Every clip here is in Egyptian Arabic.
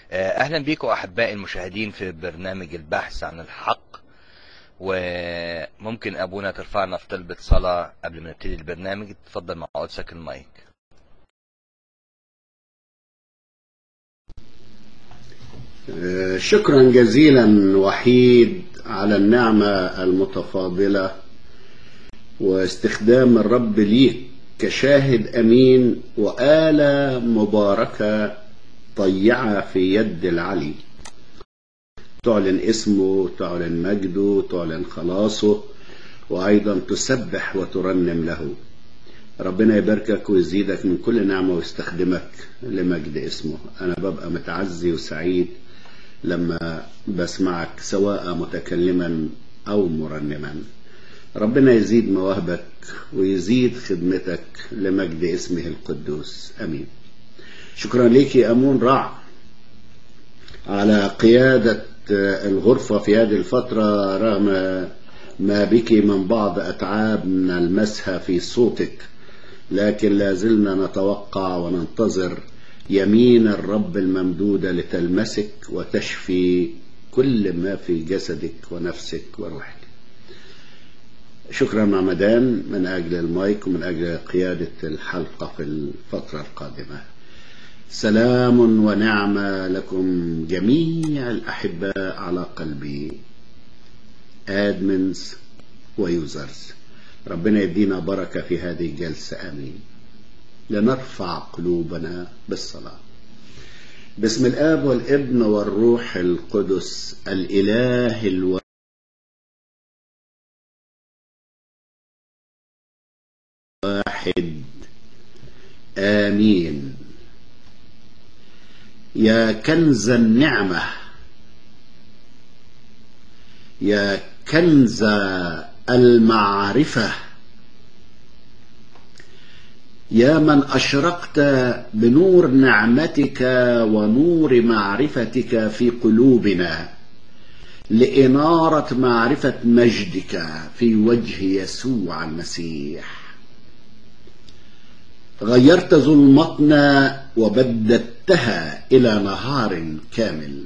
اهلا بيكم احبائي المشاهدين في برنامج البحث عن الحق وممكن ابونا ترفعنا في طلبة صلاة قبل ما نبتدي البرنامج اتفضل مع قدسك المايك شكرا جزيلا وحيد على النعمة المتفاضلة واستخدام الرب ليك كشاهد أمين وآلة مباركة طيعة في يد العلي تعلن اسمه تعلن مجده تعلن خلاصه وأيضا تسبح وترنم له ربنا يباركك ويزيدك من كل نعمة ويستخدمك لمجد اسمه أنا ببقى متعزي وسعيد لما بسمعك سواء متكلما أو مرنما ربنا يزيد مواهبك ويزيد خدمتك لمجد اسمه القدوس أمين شكرا لك يا أمون رع على قيادة الغرفة في هذه الفترة رغم ما بك من بعض أتعاب من المسها في صوتك لكن لا زلنا نتوقع وننتظر يمين الرب الممدودة لتلمسك وتشفي كل ما في جسدك ونفسك وروحك شكرا معمدان من أجل المايك ومن أجل قيادة الحلقة في الفترة القادمة سلام ونعمة لكم جميع الأحباء على قلبي آدمنز ويوزرز ربنا يدينا بركة في هذه الجلسة آمين لنرفع قلوبنا بالصلاة باسم الآب والابن والروح القدس الإله الو... واحد آمين يا كنز النعمة يا كنز المعرفة يا من أشرقت بنور نعمتك ونور معرفتك في قلوبنا لإنارة معرفة مجدك في وجه يسوع المسيح غيرت ظلمتنا وبددتها إلى نهار كامل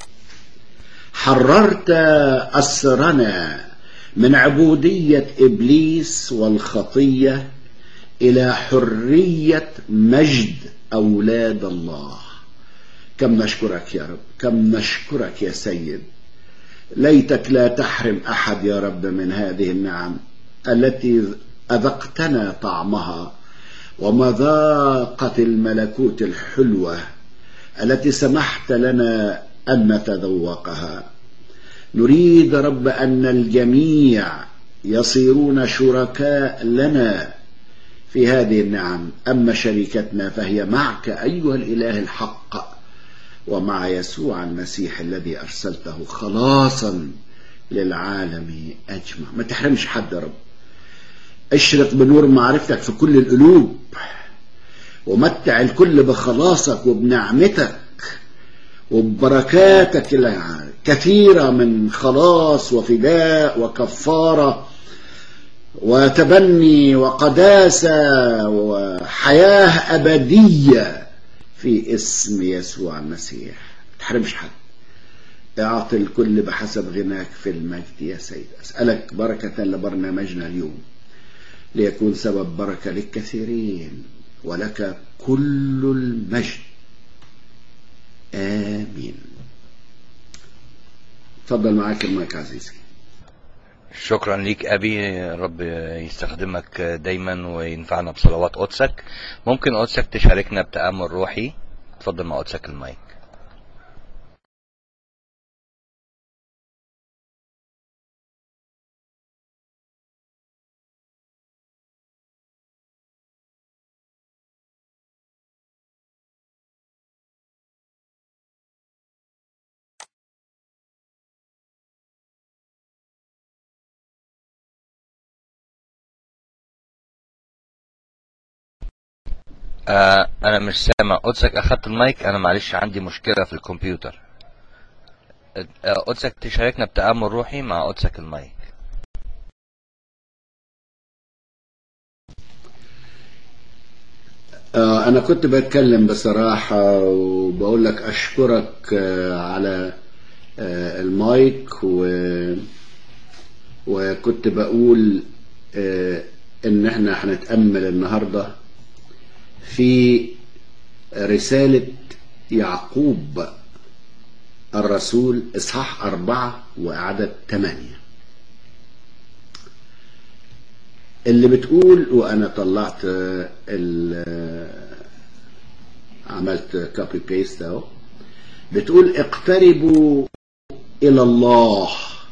حررت أسرنا من عبودية إبليس والخطية إلى حرية مجد أولاد الله كم نشكرك يا رب كم نشكرك يا سيد ليتك لا تحرم أحد يا رب من هذه النعم التي أذقتنا طعمها ومذاقة الملكوت الحلوة التي سمحت لنا أن نتذوقها نريد رب أن الجميع يصيرون شركاء لنا في هذه النعم أما شركتنا فهي معك أيها الإله الحق ومع يسوع المسيح الذي أرسلته خلاصا للعالم أجمع ما تحرمش حد يا رب اشرق بنور معرفتك في كل القلوب ومتع الكل بخلاصك وبنعمتك وببركاتك كثيرة من خلاص وفداء وكفارة وتبني وقداسة وحياة أبدية في اسم يسوع المسيح ما تحرمش حد اعطي الكل بحسب غناك في المجد يا سيد أسألك بركة لبرنامجنا اليوم ليكون سبب بركة للكثيرين ولك كل المجد آمين تفضل معاك المايك عزيزي شكرا ليك ابي رب يستخدمك دايما وينفعنا بصلوات قدسك ممكن قدسك تشاركنا بتأمل روحي اتفضل مع قدسك المايك آه انا مش سامع قدسك اخدت المايك انا معلش عندي مشكلة في الكمبيوتر آه قدسك تشاركنا بتأمل روحي مع قدسك المايك آه، أنا كنت بتكلم بصراحة وبقول لك أشكرك آه، على آه، المايك و... وكنت بقول آه، إن إحنا هنتأمل النهاردة في رسالة يعقوب الرسول إصحاح أربعة وعدد ثمانية اللي بتقول وأنا طلعت آه، ال آه، عملت كوبي بيست أهو بتقول اقتربوا إلى الله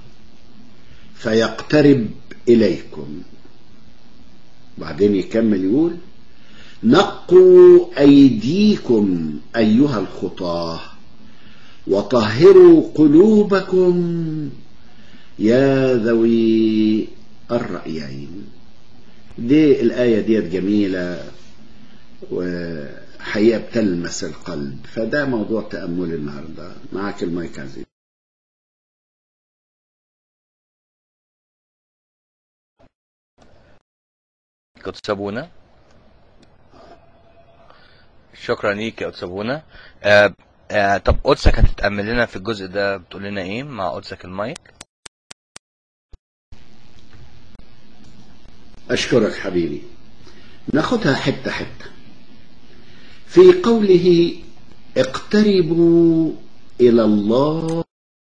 فيقترب إليكم بعدين يكمل يقول نقوا أيديكم أيها الخطاة وطهروا قلوبكم يا ذوي الرأيين دي الآية ديت جميلة وحقيقة بتلمس القلب فده موضوع تأمل النهاردة معك المايك عزيز كنت سابونا شكرا ليك يا أستاذ سابونا آه آه طب قدسك هتتأمل لنا في الجزء ده بتقول لنا ايه مع قدسك المايك أشكرك حبيبي ناخدها حتة حتة في قوله اقتربوا إلى الله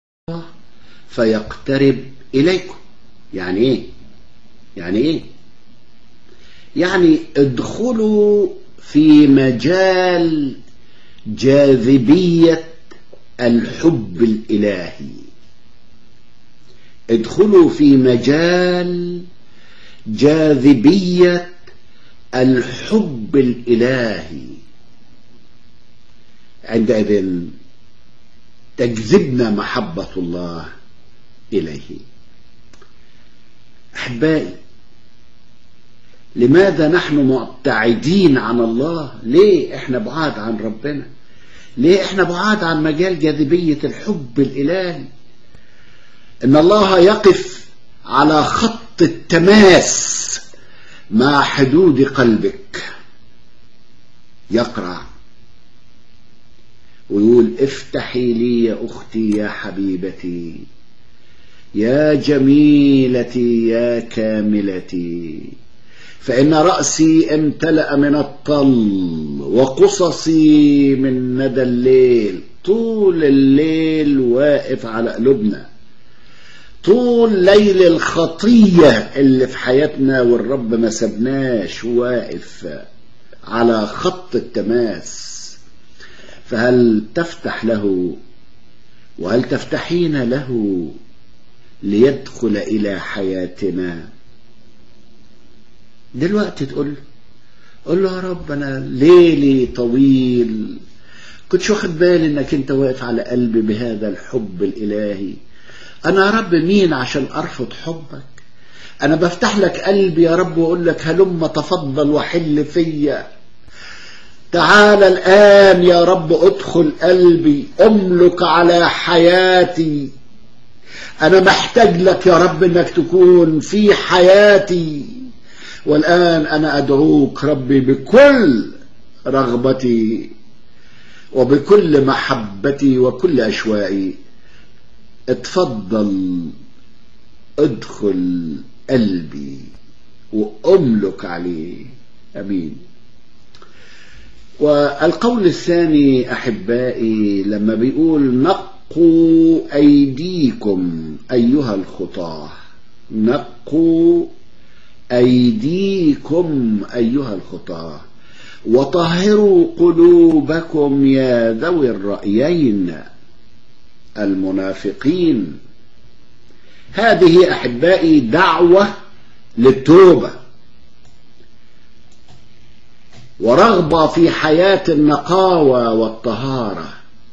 فيقترب إليكم يعني إيه يعني إيه يعني ادخلوا في مجال جاذبية الحب الإلهي ادخلوا في مجال جاذبية الحب الإلهي عندئذ تجذبنا محبة الله إليه أحبائي لماذا نحن مبتعدين عن الله ليه احنا بعاد عن ربنا ليه احنا بعاد عن مجال جاذبية الحب الإلهي إن الله يقف على خط التماس مع حدود قلبك يقرع ويقول افتحي لي يا أختي يا حبيبتي يا جميلتي يا كاملتي فإن رأسي امتلأ من الطل وقصصي من ندى الليل طول الليل واقف على قلوبنا طول ليل الخطية اللي في حياتنا والرب ما سبناش واقف على خط التماس فهل تفتح له وهل تفتحين له ليدخل إلى حياتنا دلوقتي تقول له قول له يا رب أنا ليلي طويل كنتش واخد بالي انك انت واقف على قلبي بهذا الحب الالهي انا يا رب مين عشان ارفض حبك انا بفتح لك قلبي يا رب واقول لك هلم تفضل وحل فيا تعال الان يا رب ادخل قلبي املك على حياتي انا محتاج لك يا رب انك تكون في حياتي والان انا ادعوك ربي بكل رغبتي وبكل محبتي وكل اشوائي اتفضل ادخل قلبي واملك عليه امين والقول الثاني احبائي لما بيقول نقوا ايديكم ايها الخطاه نقوا ايديكم ايها الخطاه وطهروا قلوبكم يا ذوي الرايين المنافقين هذه احبائي دعوه للتوبه ورغبه في حياه النقاوه والطهاره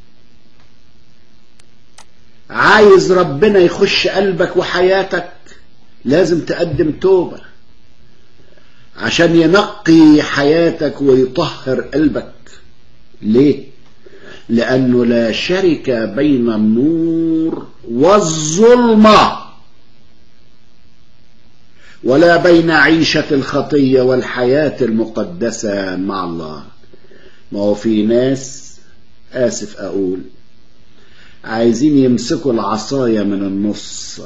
عايز ربنا يخش قلبك وحياتك لازم تقدم توبه عشان ينقي حياتك ويطهر قلبك ليه لانه لا شرك بين النور والظلمه ولا بين عيشه الخطيه والحياه المقدسه مع الله ما هو في ناس آسف أقول عايزين يمسكوا العصاية من النص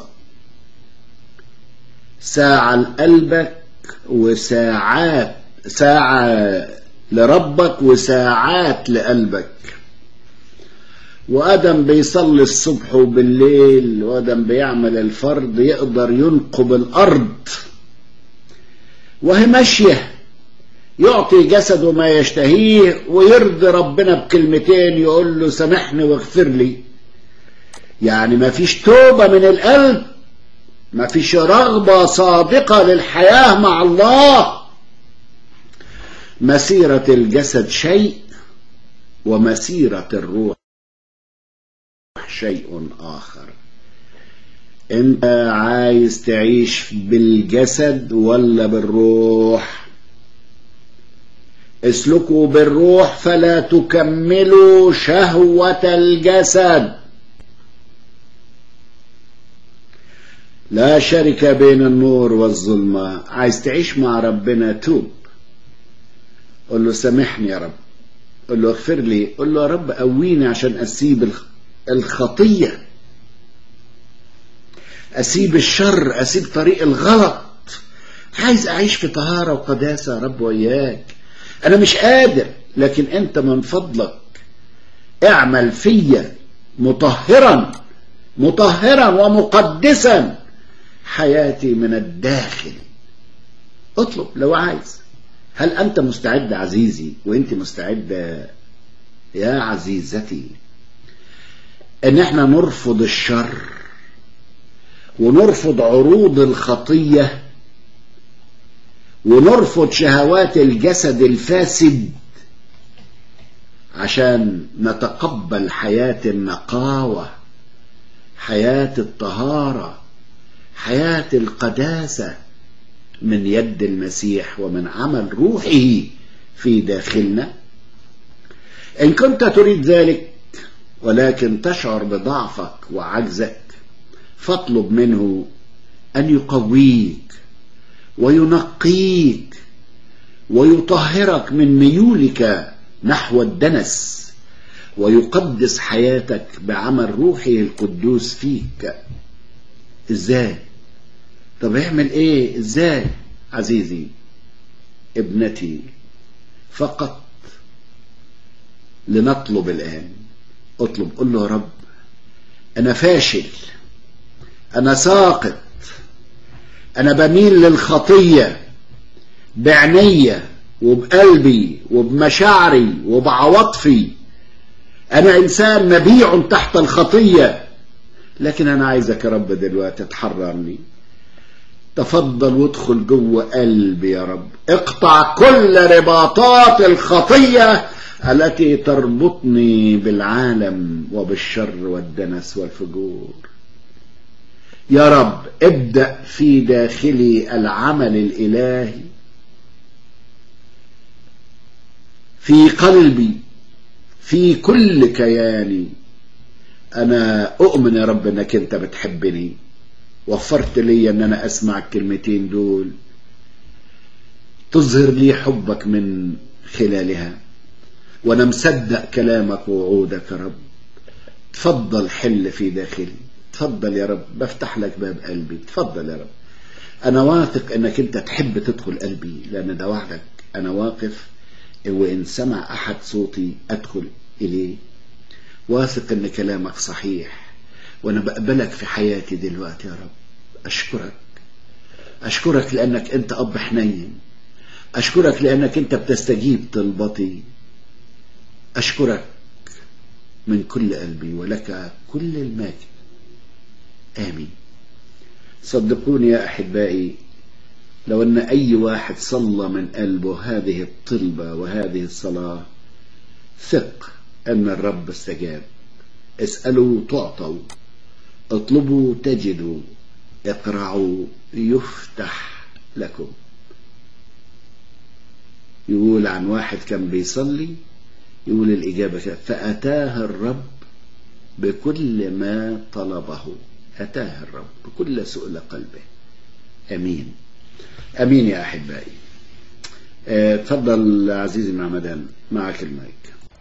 ساعة لقلبك وساعات ساعة لربك وساعات لقلبك وادم بيصلي الصبح وبالليل وادم بيعمل الفرض يقدر ينقب الارض وهي ماشيه يعطي جسده ما يشتهيه ويرضي ربنا بكلمتين يقول له سامحني واغفر لي يعني ما فيش توبه من القلب ما فيش رغبه صادقه للحياه مع الله مسيره الجسد شيء ومسيره الروح شيء آخر أنت عايز تعيش بالجسد ولا بالروح اسلكوا بالروح فلا تكملوا شهوة الجسد لا شركة بين النور والظلمة عايز تعيش مع ربنا توب قل له سامحني يا رب قل له اغفر لي قل له يا رب قويني عشان أسيب الخ... الخطية أسيب الشر أسيب طريق الغلط عايز أعيش في طهارة وقداسة يا رب وإياك أنا مش قادر لكن أنت من فضلك اعمل فيا مطهرا مطهرا ومقدسا حياتي من الداخل اطلب لو عايز هل أنت مستعد عزيزي وأنت مستعدة يا عزيزتي ان احنا نرفض الشر ونرفض عروض الخطية ونرفض شهوات الجسد الفاسد عشان نتقبل حياة النقاوة حياة الطهارة حياة القداسة من يد المسيح ومن عمل روحه في داخلنا إن كنت تريد ذلك ولكن تشعر بضعفك وعجزك فاطلب منه ان يقويك وينقيك ويطهرك من ميولك نحو الدنس ويقدس حياتك بعمل روحه القدوس فيك ازاي طب اعمل ايه ازاي عزيزي ابنتي فقط لنطلب الان اطلب قل له يا رب انا فاشل انا ساقط انا بميل للخطيه بعنية وبقلبي وبمشاعري وبعواطفي انا انسان مبيع تحت الخطيه لكن انا عايزك يا رب دلوقتي تحررني تفضل وادخل جوه قلبي يا رب اقطع كل رباطات الخطيه التي تربطني بالعالم وبالشر والدنس والفجور يا رب ابدا في داخلي العمل الالهي في قلبي في كل كياني انا اؤمن يا رب انك انت بتحبني وفرت لي ان انا اسمع الكلمتين دول تظهر لي حبك من خلالها وانا مصدق كلامك ووعودك يا رب تفضل حل في داخلي تفضل يا رب بفتح لك باب قلبي تفضل يا رب انا واثق انك انت تحب تدخل قلبي لان ده وعدك انا واقف وان سمع احد صوتي ادخل اليه واثق ان كلامك صحيح وانا بقبلك في حياتي دلوقتي يا رب اشكرك اشكرك لانك انت اب حنين اشكرك لانك انت بتستجيب طلبتي اشكرك من كل قلبي ولك كل المجد امين صدقوني يا احبائي لو ان اي واحد صلى من قلبه هذه الطلبه وهذه الصلاه ثق ان الرب استجاب اسالوا تعطوا اطلبوا تجدوا اقرعوا يفتح لكم يقول عن واحد كان بيصلي يقول الإجابة كده فأتاه الرب بكل ما طلبه أتاه الرب بكل سؤل قلبه أمين أمين يا أحبائي آه، اتفضل عزيزي معمدان معك المايك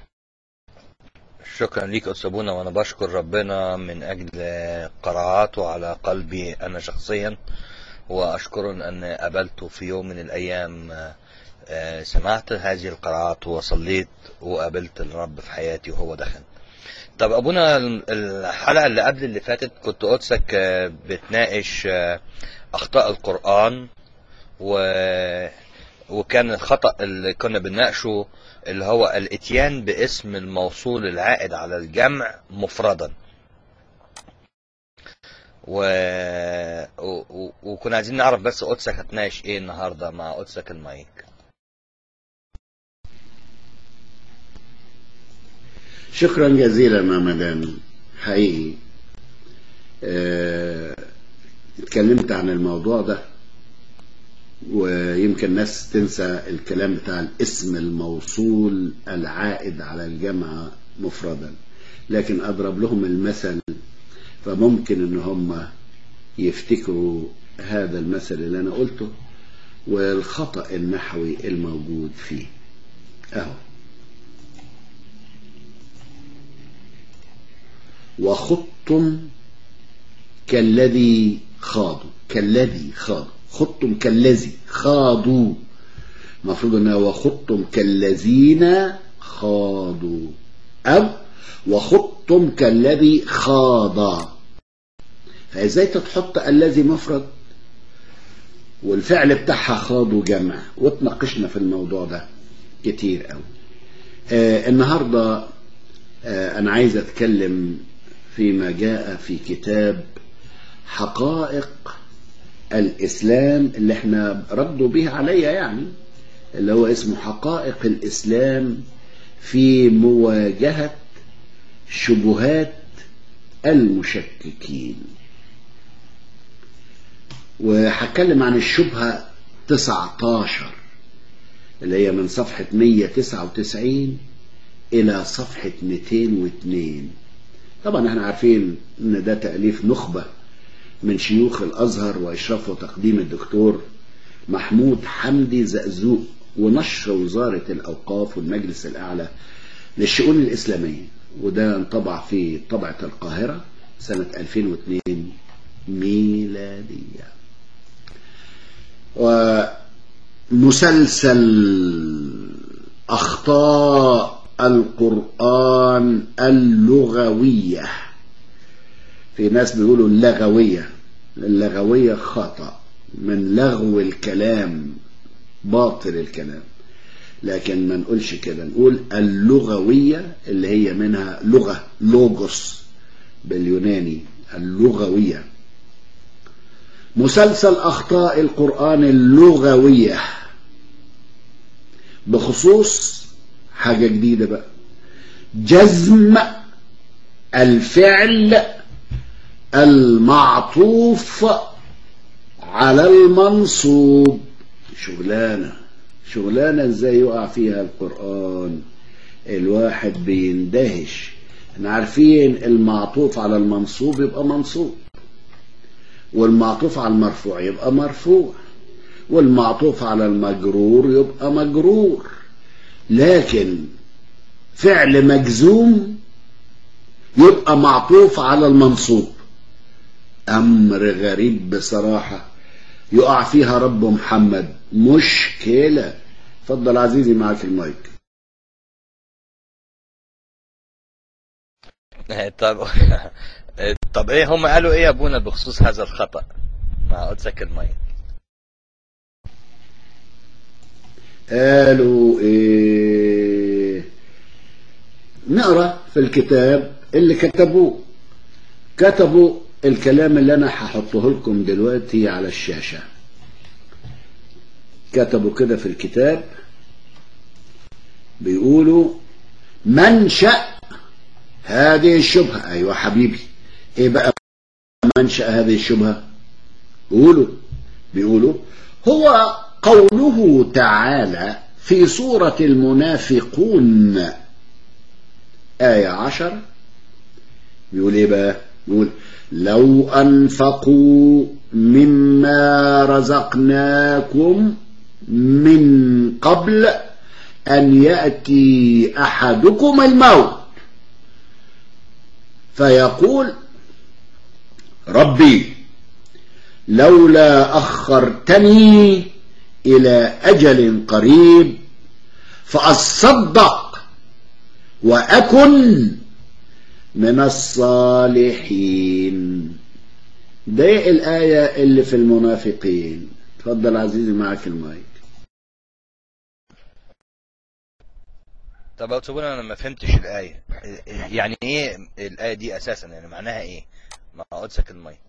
شكرا ليك أستاذ بونا وأنا بشكر ربنا من أجل قراءاته على قلبي أنا شخصيا وأشكره أن قابلته في يوم من الأيام آه، سمعت هذه القراءات وصليت وقابلت الرب في حياتي وهو دخل طب أبونا الحلقة اللي قبل اللي فاتت كنت قدسك آه، بتناقش آه، أخطاء القرآن و وكان الخطأ اللي كنا بنناقشه اللي هو الاتيان باسم الموصول العائد على الجمع مفردا و... و... و... وكنا عايزين نعرف بس قدسك هتناقش ايه النهارده مع قدسك المايك شكرا جزيلا معمدان حقيقي آه، اتكلمت عن الموضوع ده ويمكن ناس تنسى الكلام بتاع الاسم الموصول العائد على الجمع مفردا لكن اضرب لهم المثل فممكن ان هم يفتكروا هذا المثل اللي انا قلته والخطأ النحوي الموجود فيه اهو وخطم كالذي خاضوا كالذي خاضوا خطم كالذي خاضوا المفروض انها وخطم كالذين خاضوا او وخطم كالذي خاض فازاي تحط الذي مفرد والفعل بتاعها خاضوا جمع وتناقشنا في الموضوع ده كتير قوي آه النهارده آه انا عايز اتكلم فيما جاء في كتاب حقائق الإسلام اللي احنا ردوا به عليا يعني اللي هو اسمه حقائق الإسلام في مواجهة شبهات المشككين وهتكلم عن الشبهة 19 اللي هي من صفحة 199 إلى صفحة 202 طبعا احنا عارفين ان ده تأليف نخبة من شيوخ الأزهر وإشرافه تقديم الدكتور محمود حمدي زقزوق ونشر وزارة الأوقاف والمجلس الأعلى للشؤون الإسلامية وده انطبع في طبعة القاهرة سنة 2002 ميلادية ومسلسل أخطاء القرآن اللغوية في ناس بيقولوا اللغوية اللغوية خطأ من لغو الكلام باطل الكلام لكن ما نقولش كده نقول اللغوية اللي هي منها لغة لوجوس باليوناني اللغوية مسلسل أخطاء القرآن اللغوية بخصوص حاجة جديدة بقى جزم الفعل المعطوف على المنصوب شغلانة شغلانة ازاي يقع فيها القرآن الواحد بيندهش احنا عارفين المعطوف على المنصوب يبقى منصوب والمعطوف على المرفوع يبقى مرفوع والمعطوف على المجرور يبقى مجرور لكن فعل مجزوم يبقى معطوف على المنصوب امر غريب بصراحة يقع فيها رب محمد مشكلة اتفضل عزيزي معك المايك طب طب ايه هم قالوا ايه يا ابونا بخصوص هذا الخطأ مع قدسك المايك قالوا ايه نقرا في الكتاب اللي كتبوه كتبوا الكلام اللي انا هحطه لكم دلوقتي على الشاشة كتبوا كده في الكتاب بيقولوا منشأ هذه الشبهة ايوه حبيبي ايه بقى منشأ هذه الشبهة قولوا بيقولوا هو قوله تعالى في سورة المنافقون آية عشر بيقول ايه بقى بيقول لو أنفقوا مما رزقناكم من قبل أن يأتي أحدكم الموت فيقول ربي لولا أخرتني إلى أجل قريب فأصدق وأكن من الصالحين ده الآية اللي في المنافقين تفضل عزيزي معك المايك طب يا تسيبونا انا ما فهمتش الايه يعني ايه الايه دي اساسا يعني معناها ايه ما قدسك المايك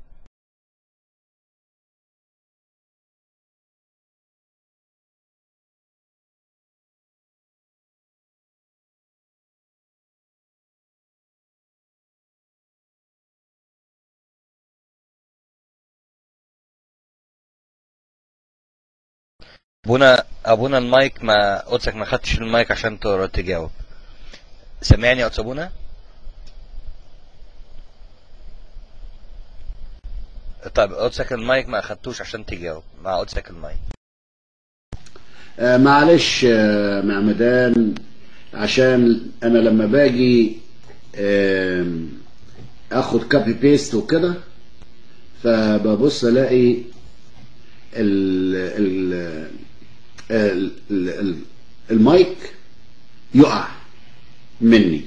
ابونا ابونا المايك ما قدسك ما خدتش المايك عشان تقدر تجاوب سامعني يا ابونا طيب قدسك المايك ما اخدتوش عشان تجاوب مع قدسك المايك آه معلش آه معمدان عشان انا لما باجي آه اخد كابي بيست وكده فببص الاقي ال ال ال ال المايك يقع مني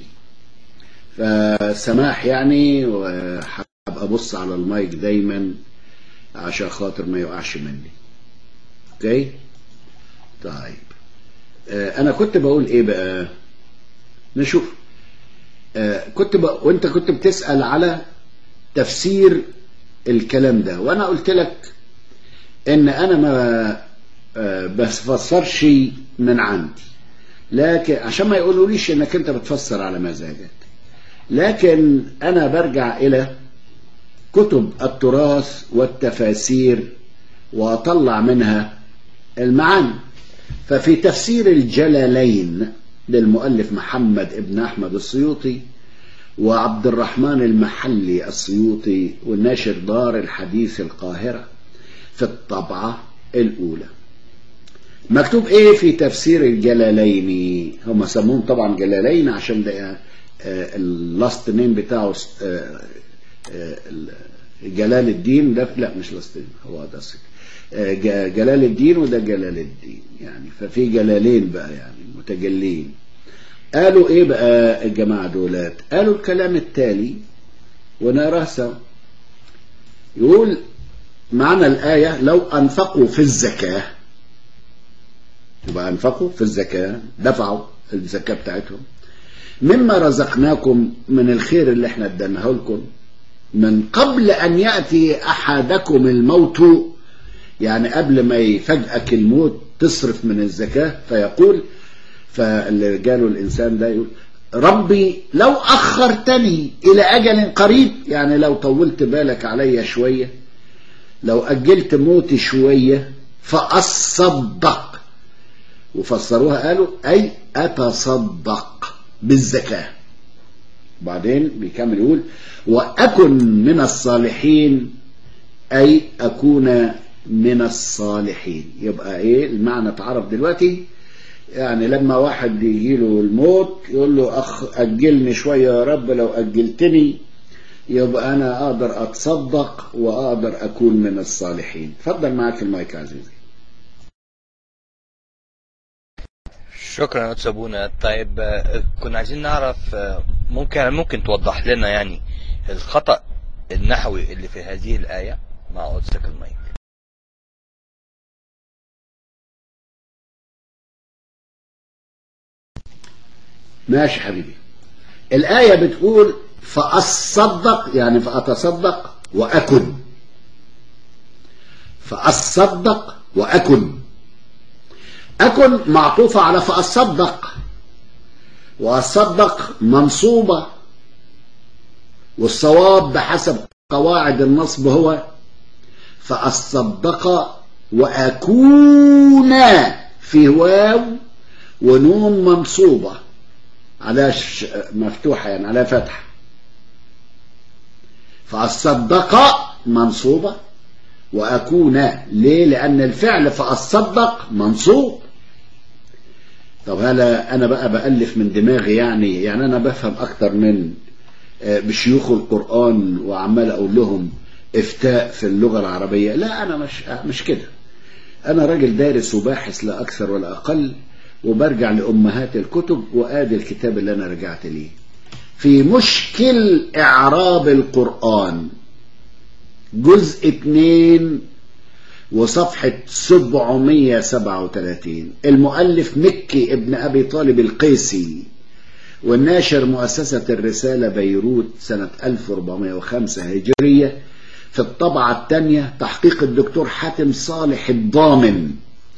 فسماح يعني وحابب ابص على المايك دايما عشان خاطر ما يقعش مني اوكي طيب آه انا كنت بقول ايه بقى نشوف آه كنت ب... وانت كنت بتسأل على تفسير الكلام ده وانا قلت لك ان انا ما آه بفسرش من عندي لكن عشان ما يقولوليش انك انت بتفسر على مزاجك لكن انا برجع الى كتب التراث والتفاسير واطلع منها المعاني ففي تفسير الجلالين للمؤلف محمد ابن احمد السيوطي وعبد الرحمن المحلي السيوطي والناشر دار الحديث القاهرة في الطبعة الأولى مكتوب ايه في تفسير الجلالين هم سموهم طبعا جلالين عشان ده اللاست نيم بتاعه جلال الدين ده لا مش لاست نيم هو ده جلال الدين وده جلال الدين يعني ففي جلالين بقى يعني متجلين قالوا ايه بقى الجماعة دولات قالوا الكلام التالي ونقراه سوا يقول معنى الآية لو أنفقوا في الزكاة يبقى أنفقوا في الزكاة دفعوا الزكاة بتاعتهم مما رزقناكم من الخير اللي احنا اديناه لكم من قبل أن يأتي أحدكم الموت يعني قبل ما يفاجئك الموت تصرف من الزكاة فيقول فاللي جاله الإنسان ده يقول ربي لو أخرتني إلى أجل قريب يعني لو طولت بالك عليا شوية لو أجلت موتي شوية فأصدق وفسروها قالوا أي أتصدق بالزكاة بعدين بيكمل يقول وأكن من الصالحين أي أكون من الصالحين يبقى إيه المعنى اتعرف دلوقتي يعني لما واحد يجيله الموت يقول له أخ أجلني شوية يا رب لو أجلتني يبقى أنا أقدر أتصدق وأقدر أكون من الصالحين فضل معك المايك عزيزي شكرا يا ابونا طيب كنا عايزين نعرف ممكن ممكن توضح لنا يعني الخطأ النحوي اللي في هذه الآية مع قدسك المايك ماشي حبيبي الآية بتقول فأصدق يعني فأتصدق وأكن فأصدق وأكن أكن معطوفة على فأصدق وأصدق منصوبة والصواب بحسب قواعد النصب هو فأصدق وأكون في واو ونون منصوبة على مفتوحة يعني على فتحة فالصدق منصوبة وأكون ليه لأن الفعل فأصدق منصوب طب هلا أنا بقى بألف من دماغي يعني يعني أنا بفهم أكتر من بشيوخ القرآن وعمال أقول لهم إفتاء في اللغة العربية لا أنا مش مش كده أنا راجل دارس وباحث لا أكثر ولا أقل وبرجع لأمهات الكتب وآدي الكتاب اللي أنا رجعت ليه في مشكل إعراب القرآن جزء 2 وصفحة 737 المؤلف مكي ابن أبي طالب القيسي والناشر مؤسسة الرسالة بيروت سنة 1405 هجرية في الطبعة الثانية تحقيق الدكتور حاتم صالح الضامن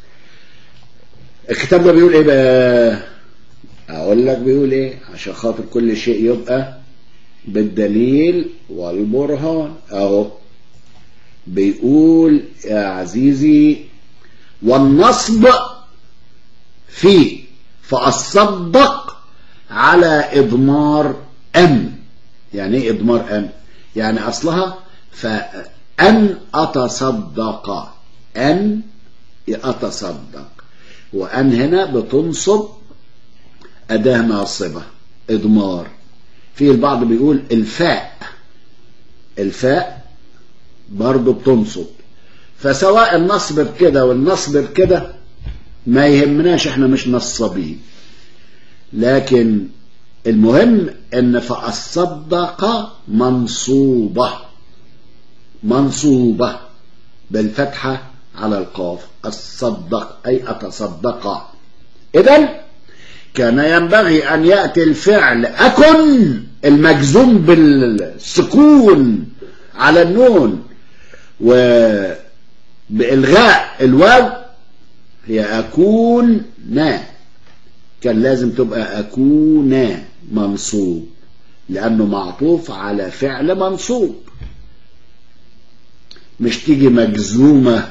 الكتاب ده بيقول ايه بقى اقول لك بيقول ايه عشان خاطر كل شيء يبقى بالدليل والبرهان اهو بيقول يا عزيزي والنصب في فأصدق على إضمار أم يعني ايه إضمار أم يعني أصلها فأن أتصدق أن أتصدق وأن هنا بتنصب أداة ناصبة إضمار في البعض بيقول الفاء الفاء برضه بتنصب فسواء النصب بكده والنصب بكده ما يهمناش احنا مش نصابين لكن المهم ان فالصدق منصوبة منصوبة بالفتحة على القاف الصدق أي أتصدق إذن كان ينبغي أن يأتي الفعل أكن المجزوم بالسكون على النون وبإلغاء الواو هي أكون نا كان لازم تبقى أكون منصوب لأنه معطوف على فعل منصوب مش تيجي مجزومة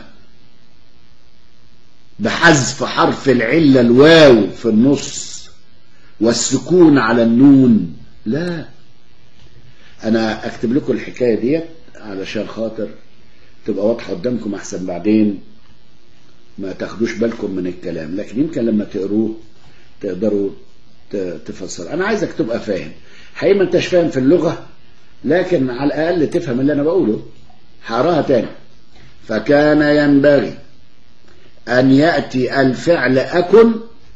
بحذف حرف العلة الواو في النص والسكون على النون لا أنا أكتب لكم الحكاية ديت علشان خاطر تبقى واضحة قدامكم أحسن بعدين ما تاخدوش بالكم من الكلام لكن يمكن لما تقروه تقدروا تفسر أنا عايزك تبقى فاهم حقيقة ما انتش فاهم في اللغة لكن على الأقل تفهم اللي أنا بقوله هقراها تاني فكان ينبغي أن يأتي الفعل أكن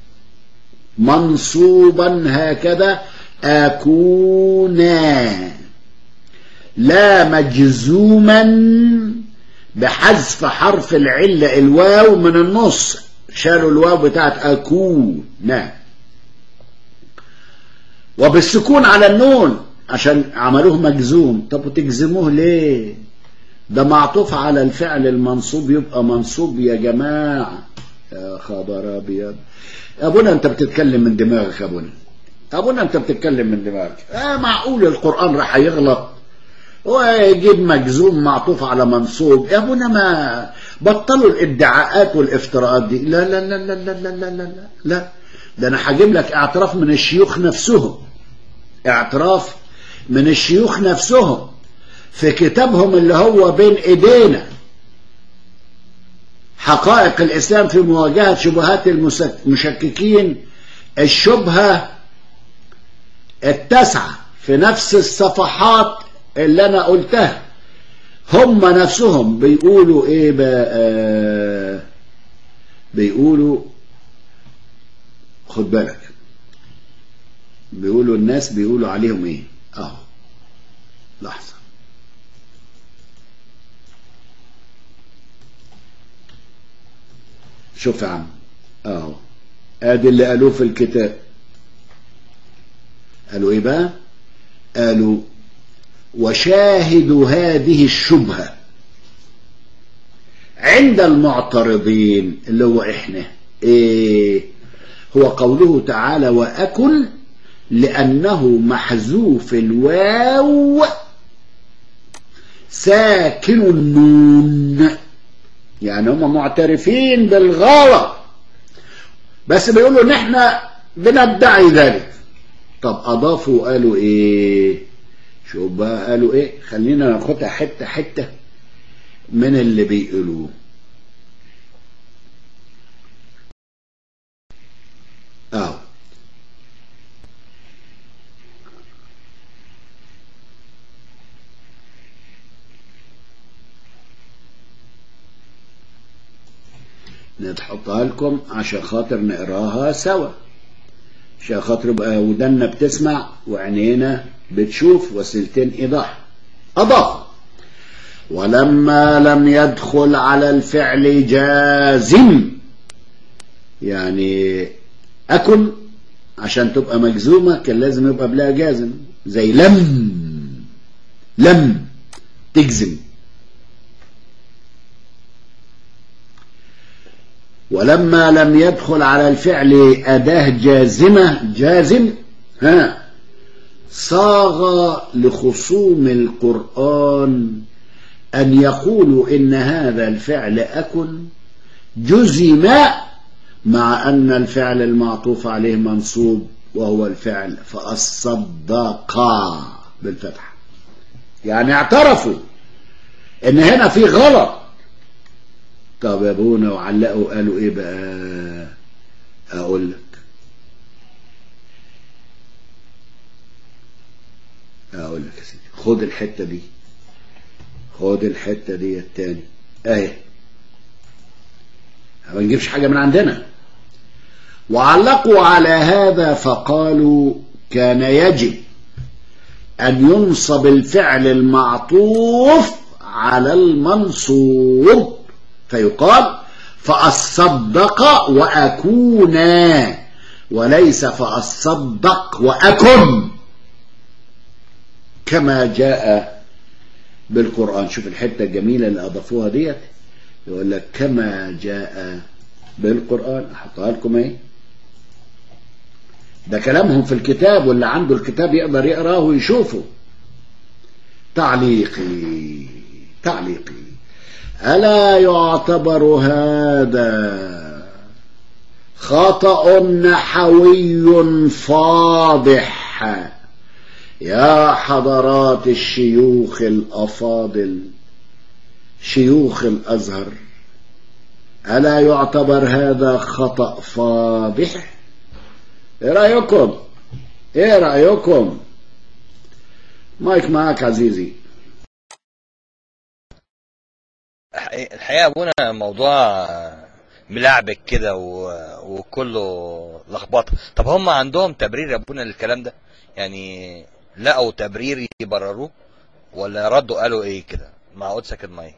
منصوبا هكذا أكونا لا مجزوما بحذف حرف العلة الواو من النص شالوا الواو بتاعت أكونا وبالسكون على النون عشان عملوه مجزوم طب وتجزموه ليه ده معطوف على الفعل المنصوب يبقى منصوب يا جماعة يا خبر أبيض أبونا أنت بتتكلم من دماغك يا أبونا أبونا أنت بتتكلم من دماغك آه معقول القرآن راح يغلط ويجيب مجزوم معطوف على منصوب يا ابونا ما بطلوا الادعاءات والافتراءات دي لا لا لا لا لا لا لا لا, لا. ده انا هجيب لك اعتراف من الشيوخ نفسهم اعتراف من الشيوخ نفسهم في كتابهم اللي هو بين ايدينا حقائق الاسلام في مواجهه شبهات المشككين الشبهه التاسعه في نفس الصفحات اللي انا قلتها هم نفسهم بيقولوا ايه بقى بيقولوا خد بالك بيقولوا الناس بيقولوا عليهم ايه اهو لحظة شوف يا عم اهو ادي اللي قالوه في الكتاب قالوا ايه بقى قالوا وشاهد هذه الشبهة عند المعترضين اللي هو احنا ايه هو قوله تعالى وأكل لأنه محذوف الواو ساكن النون يعني هم معترفين بالغلط بس بيقولوا ان احنا بندعي ذلك طب اضافوا قالوا ايه شوف بقى قالوا ايه خلينا ناخدها حته حته من اللي بيقولوه اه نحطها لكم عشان خاطر نقراها سوا عشان خاطر يبقى ودنا بتسمع وعينينا بتشوف وسيلتين ايضاح اضاف ولما لم يدخل على الفعل جازم يعني أكن عشان تبقى مجزومة كان لازم يبقى بلا جازم زي لم لم تجزم ولما لم يدخل على الفعل أداة جازمة جازم ها صاغ لخصوم القرآن أن يقولوا إن هذا الفعل أكن جزم مع أن الفعل المعطوف عليه منصوب وهو الفعل فالصدقا بالفتح يعني اعترفوا ان هنا في غلط طب يا ابونا وعلقوا قالوا ايه بقى اقول لك اقول لك يا سيدي خد الحته دي خد الحته دي التاني اهي ما نجيبش حاجه من عندنا وعلقوا على هذا فقالوا كان يجب أن ينصب الفعل المعطوف على المنصوب فيقال فأصدق وأكونا وليس فأصدق وأكن كما جاء بالقرآن شوف الحتة الجميلة اللي أضافوها ديت يقول لك كما جاء بالقرآن أحطها لكم ايه ده كلامهم في الكتاب واللي عنده الكتاب يقدر يقراه ويشوفه تعليقي تعليقي ألا يعتبر هذا خطأ نحوي فاضح يا حضرات الشيوخ الأفاضل شيوخ الأزهر ألا يعتبر هذا خطأ فاضح ايه رأيكم ايه رأيكم مايك معاك عزيزي الحقيقة ابونا موضوع ملعبك كده و- وكله لخبطه طب هم عندهم تبرير يا ابونا للكلام ده يعني لقوا تبرير يبرروه ولا ردوا قالوا ايه كده مع قدسك المايك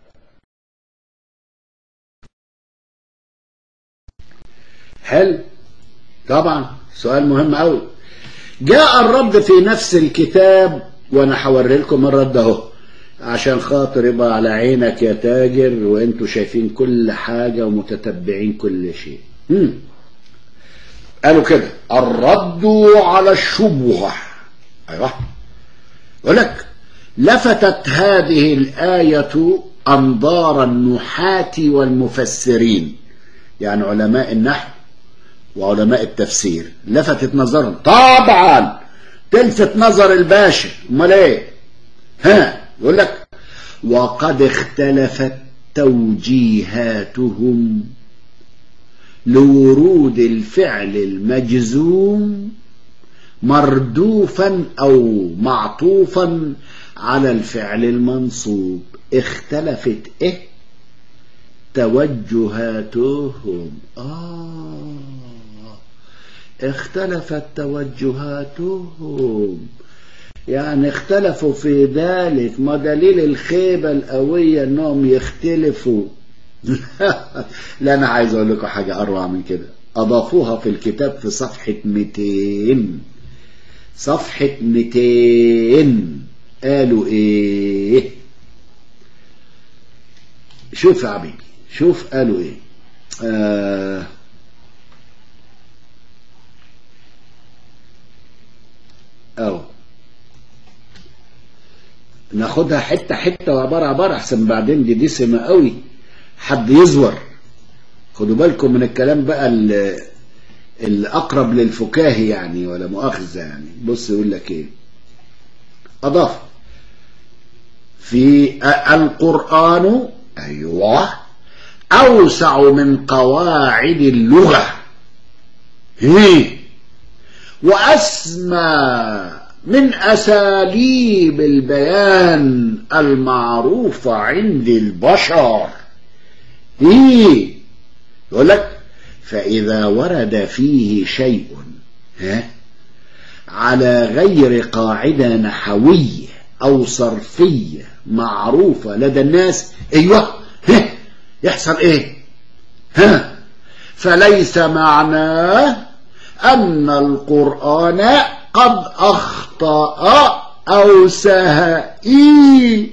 حلو طبعا سؤال مهم قوي جاء الرد في نفس الكتاب وانا هوري لكم الرد اهو عشان خاطر يبقى على عينك يا تاجر وانتوا شايفين كل حاجة ومتتبعين كل شيء مم. قالوا كده الرد على الشبهة ايوه يقول لك لفتت هذه الآية أنظار النحاة والمفسرين يعني علماء النحو وعلماء التفسير لفتت نظرهم طبعا تلفت نظر الباشا امال ايه ها يقول لك وقد اختلفت توجيهاتهم لورود الفعل المجزوم مردوفا او معطوفا على الفعل المنصوب اختلفت ايه توجهاتهم آه اختلفت توجهاتهم يعني اختلفوا في ذلك ما دليل الخيبة القوية انهم يختلفوا لا انا عايز اقول لكم حاجة اروع من كده اضافوها في الكتاب في صفحة 200 صفحة 200 قالوا ايه شوف يا حبيبي شوف قالوا ايه آه أو ناخدها حتة حتة وعبارة عبارة أحسن بعدين دي دسمة قوي حد يزور خدوا بالكم من الكلام بقى ال- الأقرب للفكاهي يعني ولا مؤاخذة يعني بص يقول لك إيه أضاف في القرآن أيوة أوسع من قواعد اللغة هي وأسمى من أساليب البيان المعروفة عند البشر هي يقول لك فإذا ورد فيه شيء ها على غير قاعدة نحوية أو صرفية معروفة لدى الناس أيوة ها يحصل إيه ها فليس معناه أن القرآن قد أخطأ أو سهى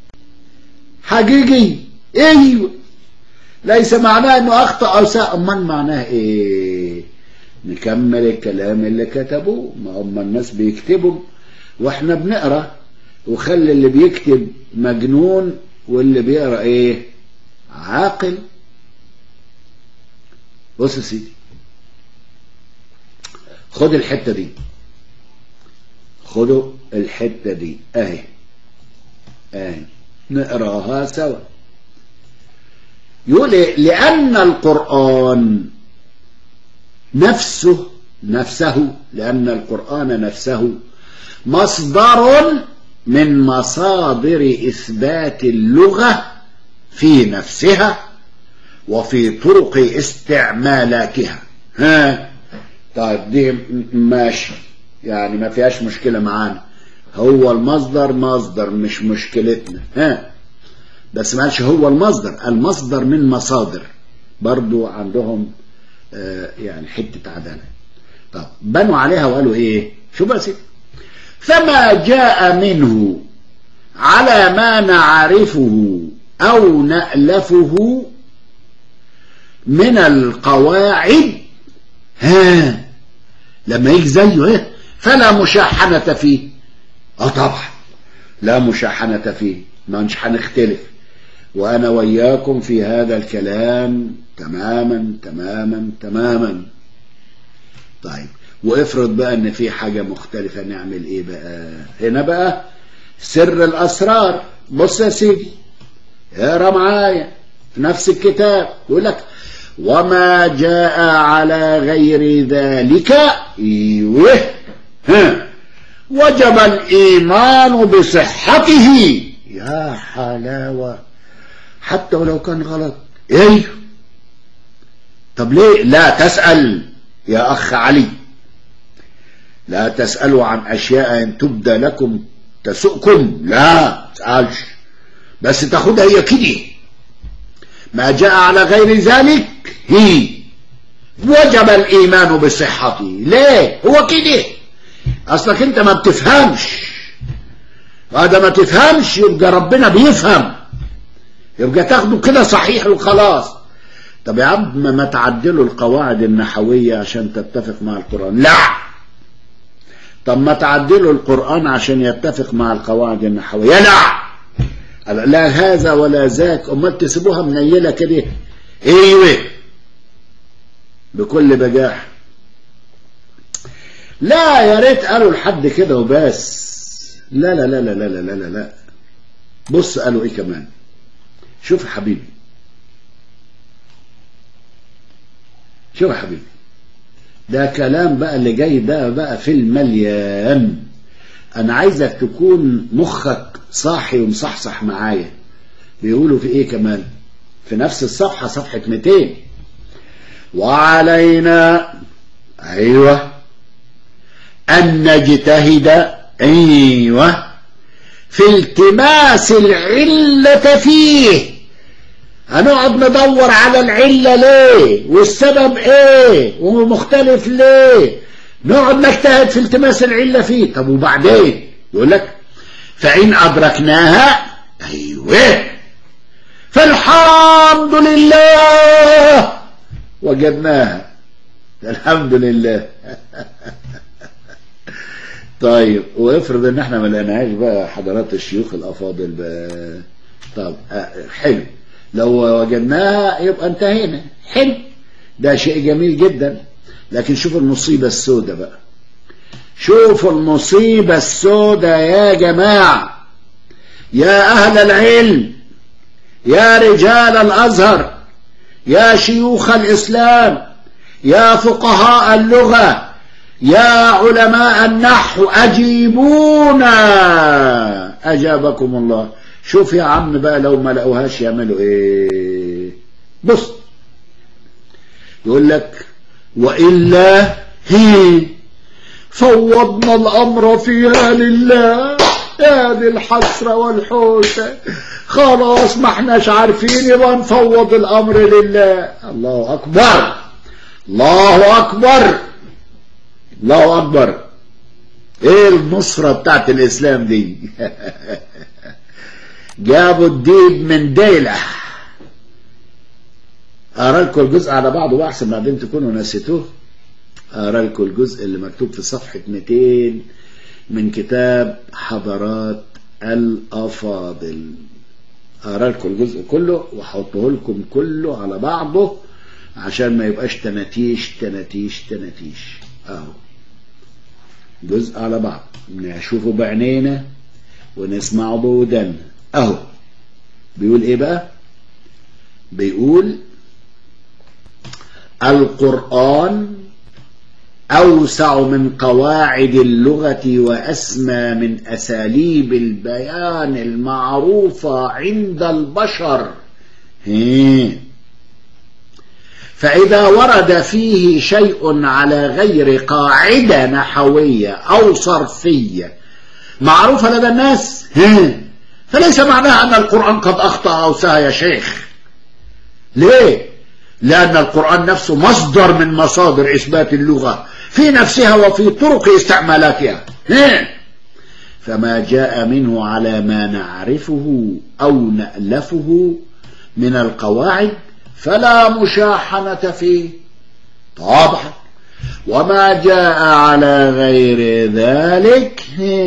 حقيقي أيوة ليس معناه أنه أخطأ أو سهى أمال معناه إيه نكمل الكلام اللي كتبوه ما هم الناس بيكتبوا واحنا بنقرا وخلي اللي بيكتب مجنون واللي بيقرا ايه عاقل بص يا سيدي خد الحته دي خدوا الحته دي اهي اهي نقراها سوا يقول إيه؟ لان القران نفسه نفسه لأن القرآن نفسه مصدر من مصادر إثبات اللغة في نفسها وفي طرق استعمالاتها ها طيب دي ماشي يعني ما فيهاش مشكلة معانا هو المصدر مصدر مش مشكلتنا ها بس ما قالش هو المصدر المصدر من مصادر برضو عندهم يعني حتة عدالة طب بنوا عليها وقالوا ايه شو بس فما جاء منه على ما نعرفه او نألفه من القواعد ها لما يجي زيه ايه فلا مشاحنة فيه اه طبعا لا مشاحنة فيه ما مش هنختلف وانا وياكم في هذا الكلام تماما تماما تماما طيب وافرض بقى ان في حاجة مختلفة نعمل ايه بقى هنا بقى سر الاسرار بص يا سيدي اقرا معايا في نفس الكتاب يقول لك وما جاء على غير ذلك ايوه ها وجب الايمان بصحته يا حلاوة حتى ولو كان غلط ايوه طب ليه لا تسأل يا أخ علي لا تسألوا عن أشياء إن تبدى لكم تسؤكم لا تسألش بس تاخدها هي كده ما جاء على غير ذلك هي وجب الإيمان بصحته ليه هو كده أصلك أنت ما بتفهمش هذا ما تفهمش يبقى ربنا بيفهم يبقى تاخده كده صحيح وخلاص طب يا عم ما تعدلوا القواعد النحوية عشان تتفق مع القرآن لا طب ما تعدلوا القرآن عشان يتفق مع القواعد النحوية لا لا هذا ولا ذاك امال تسيبوها منيلة كده ايوه بكل بجاح لا يا ريت قالوا لحد كده وبس لا لا لا لا لا لا لا لا بص قالوا ايه كمان شوف يا حبيبي شوف يا حبيبي ده كلام بقى اللي جاي ده بقى في المليان انا عايزك تكون مخك صاحي ومصحصح معايا بيقولوا في ايه كمان في نفس الصفحة صفحة 200 وعلينا ايوه ان نجتهد ايوه في التماس العلة فيه هنقعد ندور على العلة ليه والسبب ايه ومختلف ليه نقعد نجتهد في التماس العلة فيه طب وبعدين يقول لك فإن أدركناها أيوه فالحمد لله وجدناها الحمد لله طيب وافرض ان احنا ما لقيناهاش بقى حضرات الشيوخ الافاضل بقى طب حلو لو وجدناها يبقى انتهينا حلو ده شيء جميل جدا لكن شوف المصيبة السوداء بقى شوفوا المصيبة السوداء يا جماعة يا أهل العلم يا رجال الأزهر يا شيوخ الإسلام يا فقهاء اللغة يا علماء النحو أجيبونا أجابكم الله شوف يا عم بقى لو ما لقوهاش يعملوا ايه بص يقول لك وإلا هي فوضنا الأمر فيها لله يا دي الحسرة والحوسة خلاص ما احناش عارفين يبقى نفوض الأمر لله الله أكبر الله أكبر الله أكبر ايه النصرة بتاعت الإسلام دي جابوا الديب من ديله أقرأ لكم الجزء على بعضه بقى أحسن بعدين تكونوا نسيتوه أقرأ لكم الجزء اللي مكتوب في صفحة 200 من كتاب حضارات الأفاضل أقرأ لكم الجزء كله وأحطه لكم كله على بعضه عشان ما يبقاش تناتيش تناتيش تناتيش أهو جزء على بعض نشوفه بعينينا ونسمعه بودنا أهو بيقول إيه بقى؟ بيقول القرآن أوسع من قواعد اللغة وأسمى من أساليب البيان المعروفة عند البشر هي. فإذا ورد فيه شيء على غير قاعدة نحوية أو صرفية معروفة لدى الناس هي. فليس معناها أن القرآن قد أخطأ أو سهى يا شيخ ليه؟ لأن القرآن نفسه مصدر من مصادر إثبات اللغة في نفسها وفي طرق استعمالاتها فما جاء منه على ما نعرفه أو نألفه من القواعد فلا مشاحنة فيه طبعا وما جاء على غير ذلك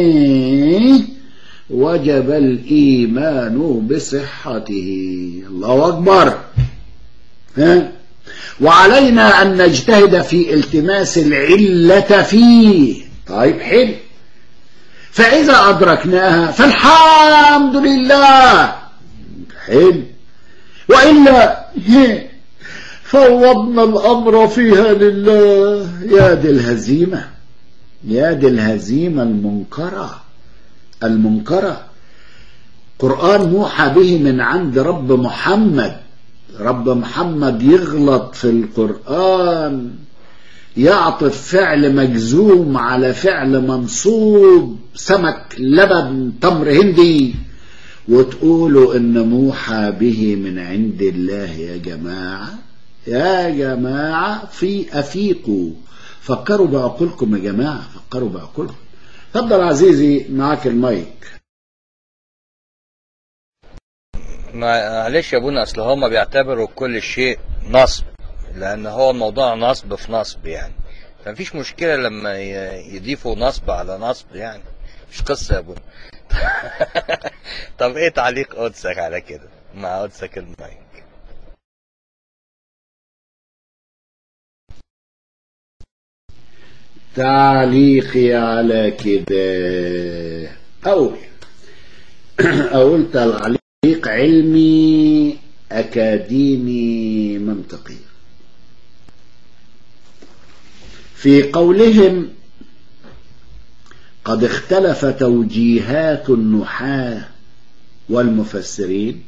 وجب الإيمان بصحته الله أكبر ها؟ وعلينا أن نجتهد في التماس العلة فيه طيب حلو فإذا أدركناها فالحمد لله حلو وإلا فوضنا الأمر فيها لله يا دي الهزيمة يا دي الهزيمة المنكرة المنكرة قرآن موحى به من عند رب محمد رب محمد يغلط في القرآن يعطف فعل مجزوم على فعل منصوب سمك لبن تمر هندي وتقولوا ان موحى به من عند الله يا جماعة يا جماعة في أفيقوا فكروا بعقولكم يا جماعة فكروا بعقولكم تفضل عزيزي معاك المايك معلش يا ابونا اصل هما بيعتبروا كل شيء نصب لان هو الموضوع نصب في نصب يعني فمفيش مشكله لما يضيفوا نصب على نصب يعني مش قصه يا ابونا طب ايه تعليق قدسك على كده مع قدسك المايك تعليقي على كده أول أقول تعليق علمي أكاديمي منطقي في قولهم قد اختلف توجيهات النحاة والمفسرين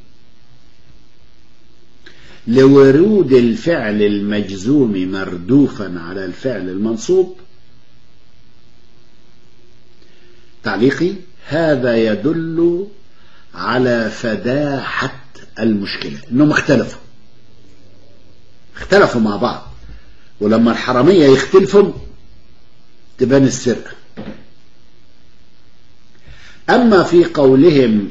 لورود الفعل المجزوم مردوفا على الفعل المنصوب تعليقي هذا يدل على فداحة المشكلة انهم اختلفوا اختلفوا مع بعض ولما الحرامية يختلفوا تبان السرقة أما في قولهم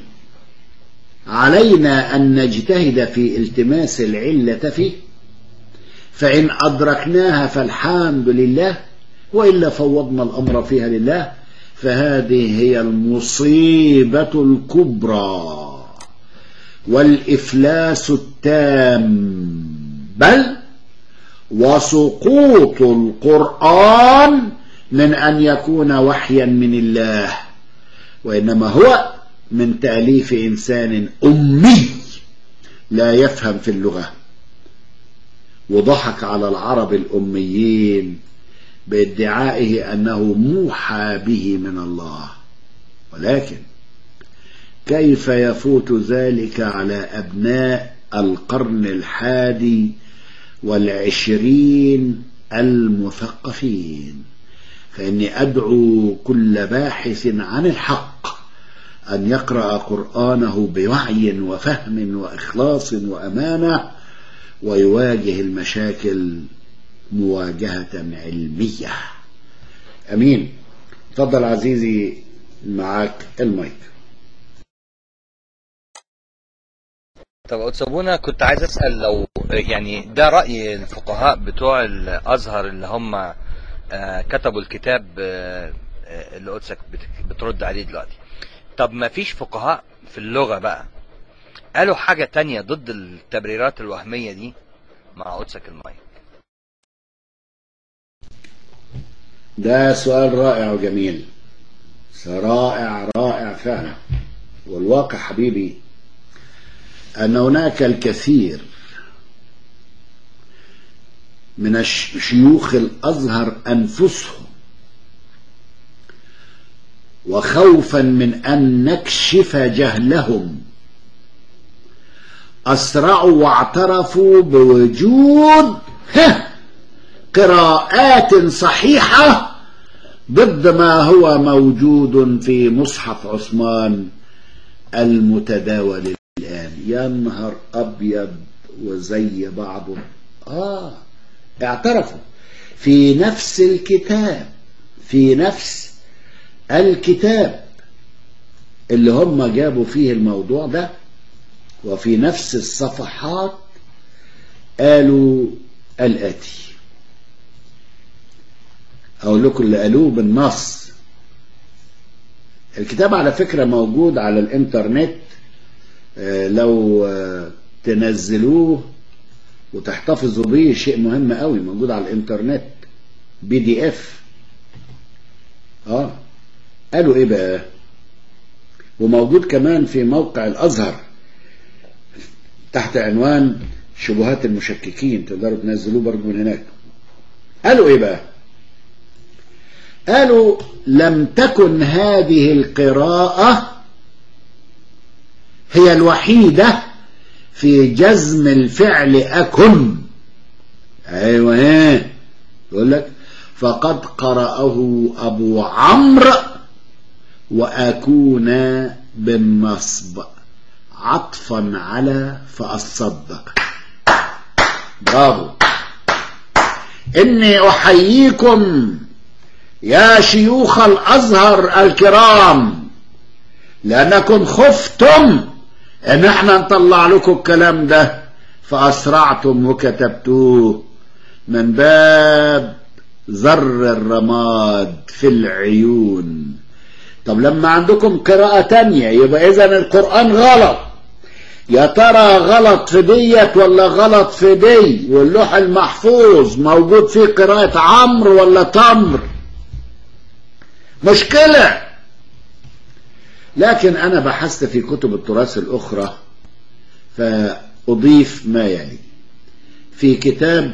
علينا أن نجتهد في التماس العلة فيه فإن أدركناها فالحمد لله وإلا فوضنا الأمر فيها لله فهذه هي المصيبة الكبرى والإفلاس التام بل وسقوط القرآن من أن يكون وحيا من الله وإنما هو من تأليف إنسان أمي لا يفهم في اللغة وضحك على العرب الأميين بادعائه أنه موحى به من الله ولكن كيف يفوت ذلك على أبناء القرن الحادي والعشرين المثقفين فإني أدعو كل باحث عن الحق أن يقرأ قرآنه بوعي وفهم وإخلاص وأمانة ويواجه المشاكل مواجهة علمية أمين تفضل عزيزي معاك المايك طب أتسابونا كنت عايز أسأل لو يعني ده رأي الفقهاء بتوع الأزهر اللي هم آه، كتبوا الكتاب آه، آه، اللي قدسك بت- بترد عليه دلوقتي طب ما فيش فقهاء في اللغة بقى قالوا حاجة تانية ضد التبريرات الوهمية دي مع قدسك المايك ده سؤال رائع وجميل رائع رائع فعلا والواقع حبيبي أن هناك الكثير من الش- شيوخ الأزهر أنفسهم وخوفا من أن نكشف جهلهم أسرعوا واعترفوا بوجود ها قراءات صحيحة ضد ما هو موجود في مصحف عثمان المتداول الآن يا نهار أبيض وزي بعضه آه اعترفوا في نفس الكتاب في نفس الكتاب اللي هم جابوا فيه الموضوع ده وفي نفس الصفحات قالوا الآتي أقول لكم اللي قالوه بالنص الكتاب على فكرة موجود على الإنترنت آه، لو آه، تنزلوه وتحتفظوا بيه شيء مهم قوي موجود على الإنترنت بي دي اف اه قالوا ايه بقى وموجود كمان في موقع الازهر تحت عنوان شبهات المشككين تقدروا تنزلوه برضه من هناك قالوا ايه بقى قالوا لم تكن هذه القراءة هي الوحيدة في جزم الفعل أكن أيوة ايه يقول لك فقد قرأه أبو عمرو وأكون بالنصب عطفا على فأصدق برافو إني أحييكم يا شيوخ الأزهر الكرام لأنكم خفتم إن احنا نطلع لكم الكلام ده فأسرعتم وكتبتوه من باب ذر الرماد في العيون طب لما عندكم قراءة تانية يبقى إذا القرآن غلط يا ترى غلط في ديت ولا غلط في دي واللوح المحفوظ موجود فيه قراءة عمرو ولا تمر مشكلة لكن أنا بحثت في كتب التراث الأخرى فأضيف ما يلي في كتاب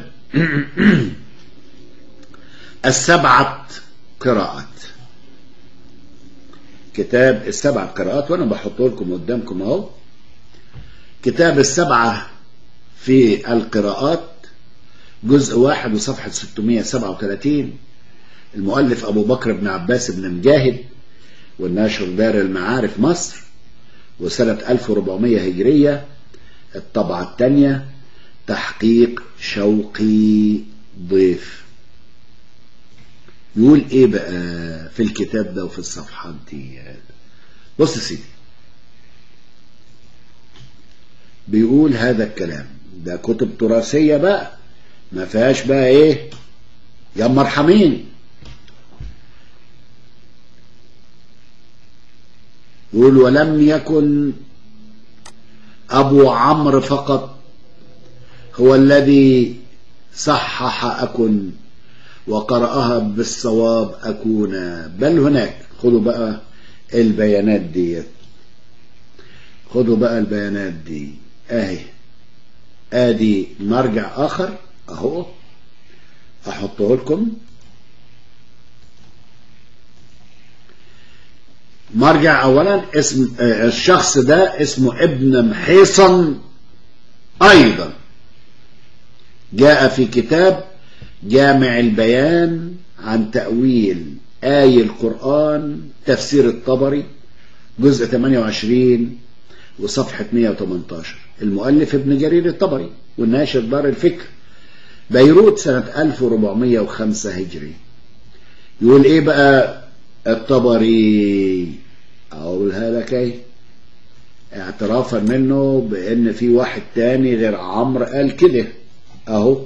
السبعة قراءات كتاب السبع قراءات وأنا بحطه لكم قدامكم أهو كتاب السبعة في القراءات جزء واحد وصفحة 637 المؤلف أبو بكر بن عباس بن مجاهد والناشر دار المعارف مصر وسنة 1400 هجرية الطبعة الثانية تحقيق شوقي ضيف يقول ايه بقى في الكتاب ده وفي الصفحات دي بص يا سيدي بيقول هذا الكلام ده كتب تراثية بقى ما فيهاش بقى ايه يا مرحمين يقول ولم يكن أبو عمرو فقط هو الذي صحح أكن وقرأها بالصواب أكون بل هناك خذوا بقى البيانات دي خدوا بقى البيانات دي اهي ادي مرجع اخر اهو احطه لكم مرجع اولا اسم آه، الشخص ده اسمه ابن محيصن ايضا جاء في كتاب جامع البيان عن تأويل آي القرآن تفسير الطبري جزء 28 وصفحة 118 المؤلف ابن جرير الطبري والناشر دار الفكر بيروت سنة 1405 هجري يقول ايه بقى الطبري اقولها لك ايه اعترافا منه بان في واحد تاني غير عمرو قال كده اهو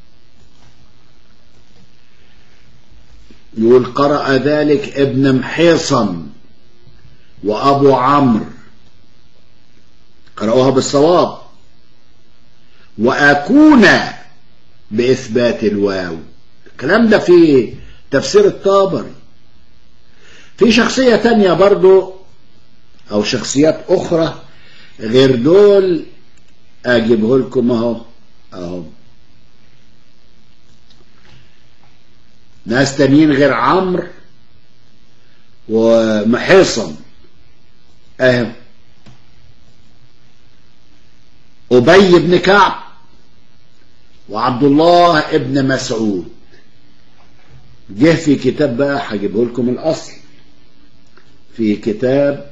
يقول قرأ ذلك ابن محيصن وابو عمرو قرأوها بالصواب وأكون بإثبات الواو الكلام ده في تفسير الطابري في شخصية تانية برضو أو شخصيات أخرى غير دول أجيبه لكم أهو أهو ناس تانيين غير عمرو ومحيصن أهو أبي بن كعب وعبد الله ابن مسعود جه في كتاب بقى هجيبه لكم الأصل في كتاب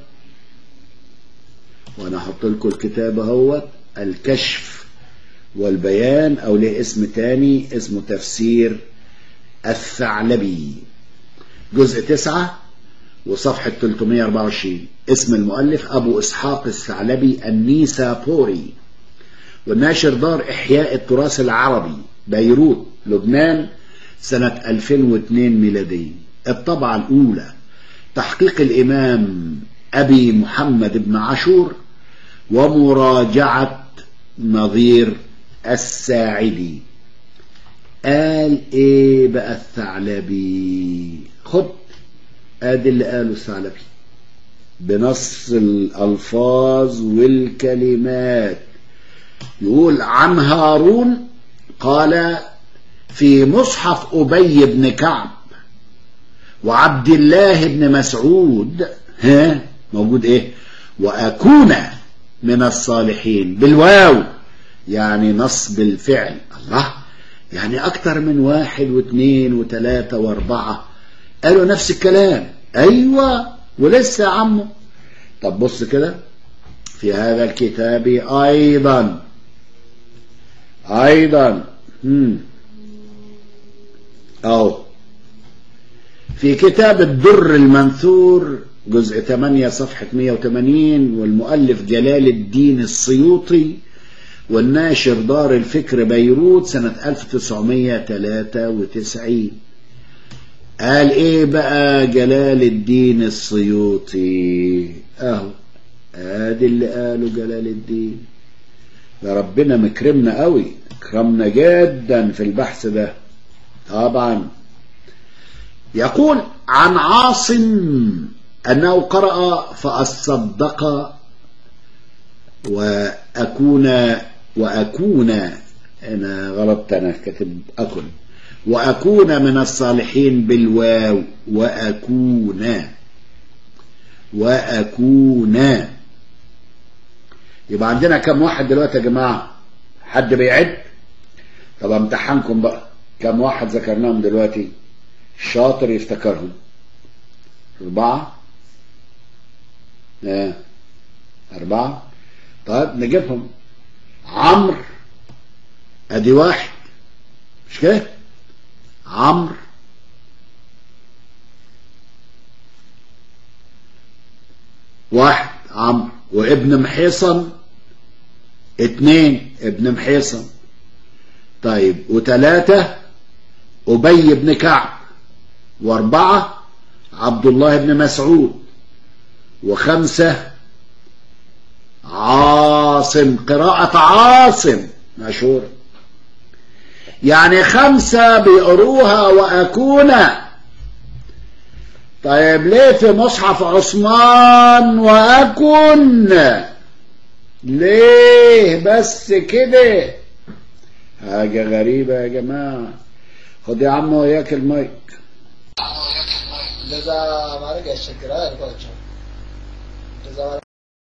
وأنا هحط لكم الكتاب اهوت الكشف والبيان أو له اسم تاني اسمه تفسير الثعلبي جزء تسعة وصفحة 324 اسم المؤلف أبو إسحاق الثعلبي النيسابوري والناشر دار إحياء التراث العربي بيروت لبنان سنة 2002 ميلادي الطبعة الأولى تحقيق الإمام أبي محمد بن عاشور ومراجعة نظير الساعدي قال ايه بقى الثعلبي خد ادي اللي قاله الثعلبي بنص الالفاظ والكلمات يقول عن هارون قال في مصحف ابي بن كعب وعبد الله بن مسعود ها موجود ايه واكون من الصالحين بالواو يعني نصب الفعل الله يعني اكتر من واحد واثنين وثلاثة واربعة قالوا نفس الكلام ايوه ولسه يا عمو طب بص كده في هذا الكتاب ايضا ايضا مم. اهو في كتاب الدر المنثور جزء 8 صفحة 180 والمؤلف جلال الدين السيوطي والناشر دار الفكر بيروت سنة 1993 قال ايه بقى جلال الدين السيوطي اهو ادي اللي قاله جلال الدين ده ربنا مكرمنا قوي كرمنا جدا في البحث ده طبعا يقول عن عاصم أنه قرأ فأصدق وأكون وأكون أنا غلطت أنا كاتب أكن وأكون من الصالحين بالواو وأكون وأكون يبقى عندنا كم واحد دلوقتي يا جماعة حد بيعد طب امتحنكم بقى كم واحد ذكرناهم دلوقتي شاطر يفتكرهم أربعة آه. أربعة طيب نجيبهم عمرو أدي واحد مش كده عمرو واحد عمرو وابن محيصن اتنين ابن محيصن طيب وتلاتة أبي بن كعب وأربعة عبد الله بن مسعود وخمسة عاصم قراءة عاصم مشهورة يعني خمسة بيقروها وأكون طيب ليه في مصحف عثمان وأكن ليه بس كده حاجة غريبة يا جماعة خد يا عم وياك المايك Deza हमारे gas check करा है इनको अच्छा Deza हमारे